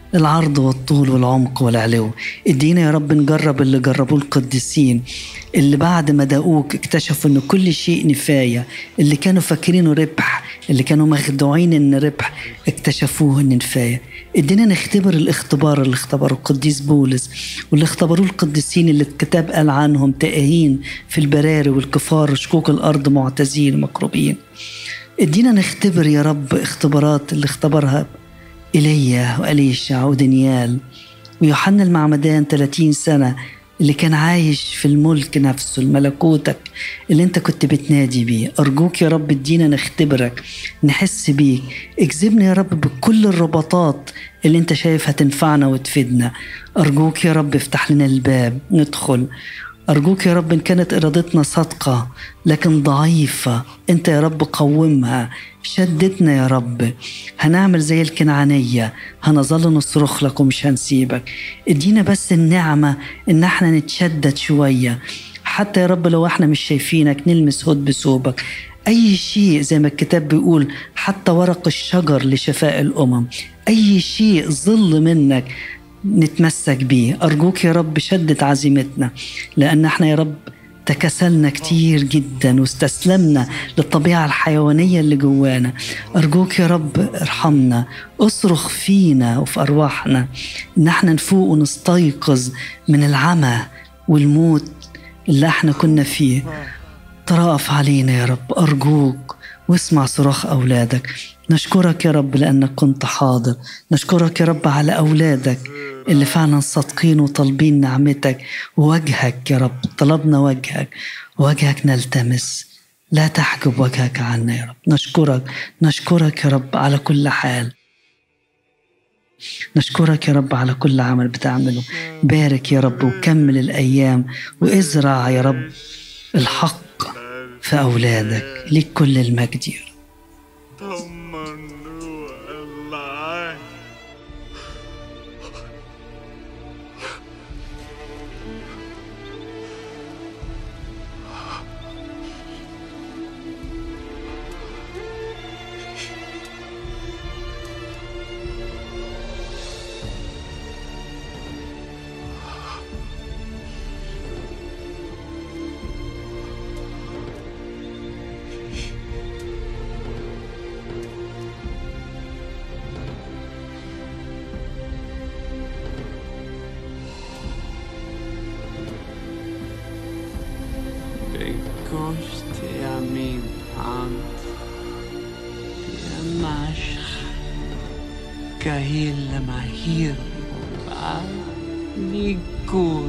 العرض والطول والعمق والعلو ادينا يا رب نجرب اللي جربوه القديسين اللي بعد ما دقوك اكتشفوا ان كل شيء نفاية اللي كانوا فاكرينه ربح اللي كانوا مخدوعين ان ربح اكتشفوه ان نفاية ادينا نختبر الاختبار اللي اختبره القديس بولس واللي اختبروه القديسين اللي الكتاب قال عنهم تائهين في البراري والكفار وشكوك الارض معتزين ومكروبين ادينا نختبر يا رب اختبارات اللي اختبرها ايليا واليشع ودانيال ويوحنا المعمدان 30 سنه اللي كان عايش في الملك نفسه الملكوتك اللي انت كنت بتنادي بيه ارجوك يا رب ادينا نختبرك نحس بيك اجذبنا يا رب بكل الرباطات اللي انت شايف هتنفعنا وتفيدنا ارجوك يا رب افتح لنا الباب ندخل أرجوك يا رب إن كانت إرادتنا صادقة لكن ضعيفة أنت يا رب قومها شدتنا يا رب هنعمل زي الكنعانية هنظل نصرخ لك ومش هنسيبك ادينا بس النعمة إن احنا نتشدد شوية حتى يا رب لو احنا مش شايفينك نلمس هود بثوبك أي شيء زي ما الكتاب بيقول حتى ورق الشجر لشفاء الأمم أي شيء ظل منك نتمسك بيه أرجوك يا رب شدد عزيمتنا لأن احنا يا رب تكسلنا كتير جدا واستسلمنا للطبيعة الحيوانية اللي جوانا أرجوك يا رب ارحمنا اصرخ فينا وفي أرواحنا إن احنا نفوق ونستيقظ من العمى والموت اللي احنا كنا فيه ترأف علينا يا رب أرجوك واسمع صراخ أولادك نشكرك يا رب لأنك كنت حاضر نشكرك يا رب على أولادك اللي فعلا صادقين وطالبين نعمتك ووجهك يا رب طلبنا وجهك وجهك نلتمس لا تحجب وجهك عنا يا رب نشكرك نشكرك يا رب على كل حال نشكرك يا رب على كل عمل بتعمله بارك يا رب وكمل الأيام وازرع يا رب الحق في أولادك ليك كل المجد يا رب طمنوا الله Bekoste jag min hand Jag marsch Kahil mahir Ligor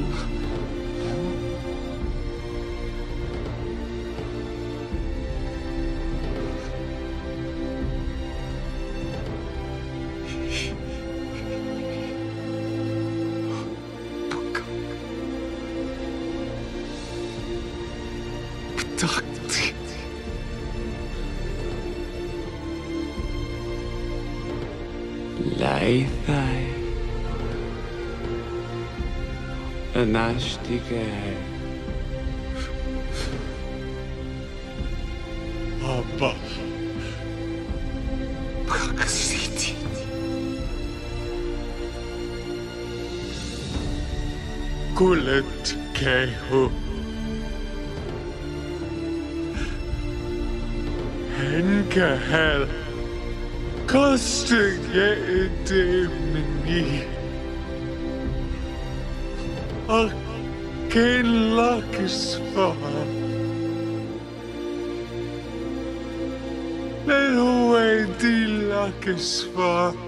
بطاقتي لعيثاي أنا أشتكي أبا بقسيتي قلت كيهو Henker Koste det meni Og kan lakkes for Men hun er de lakkes for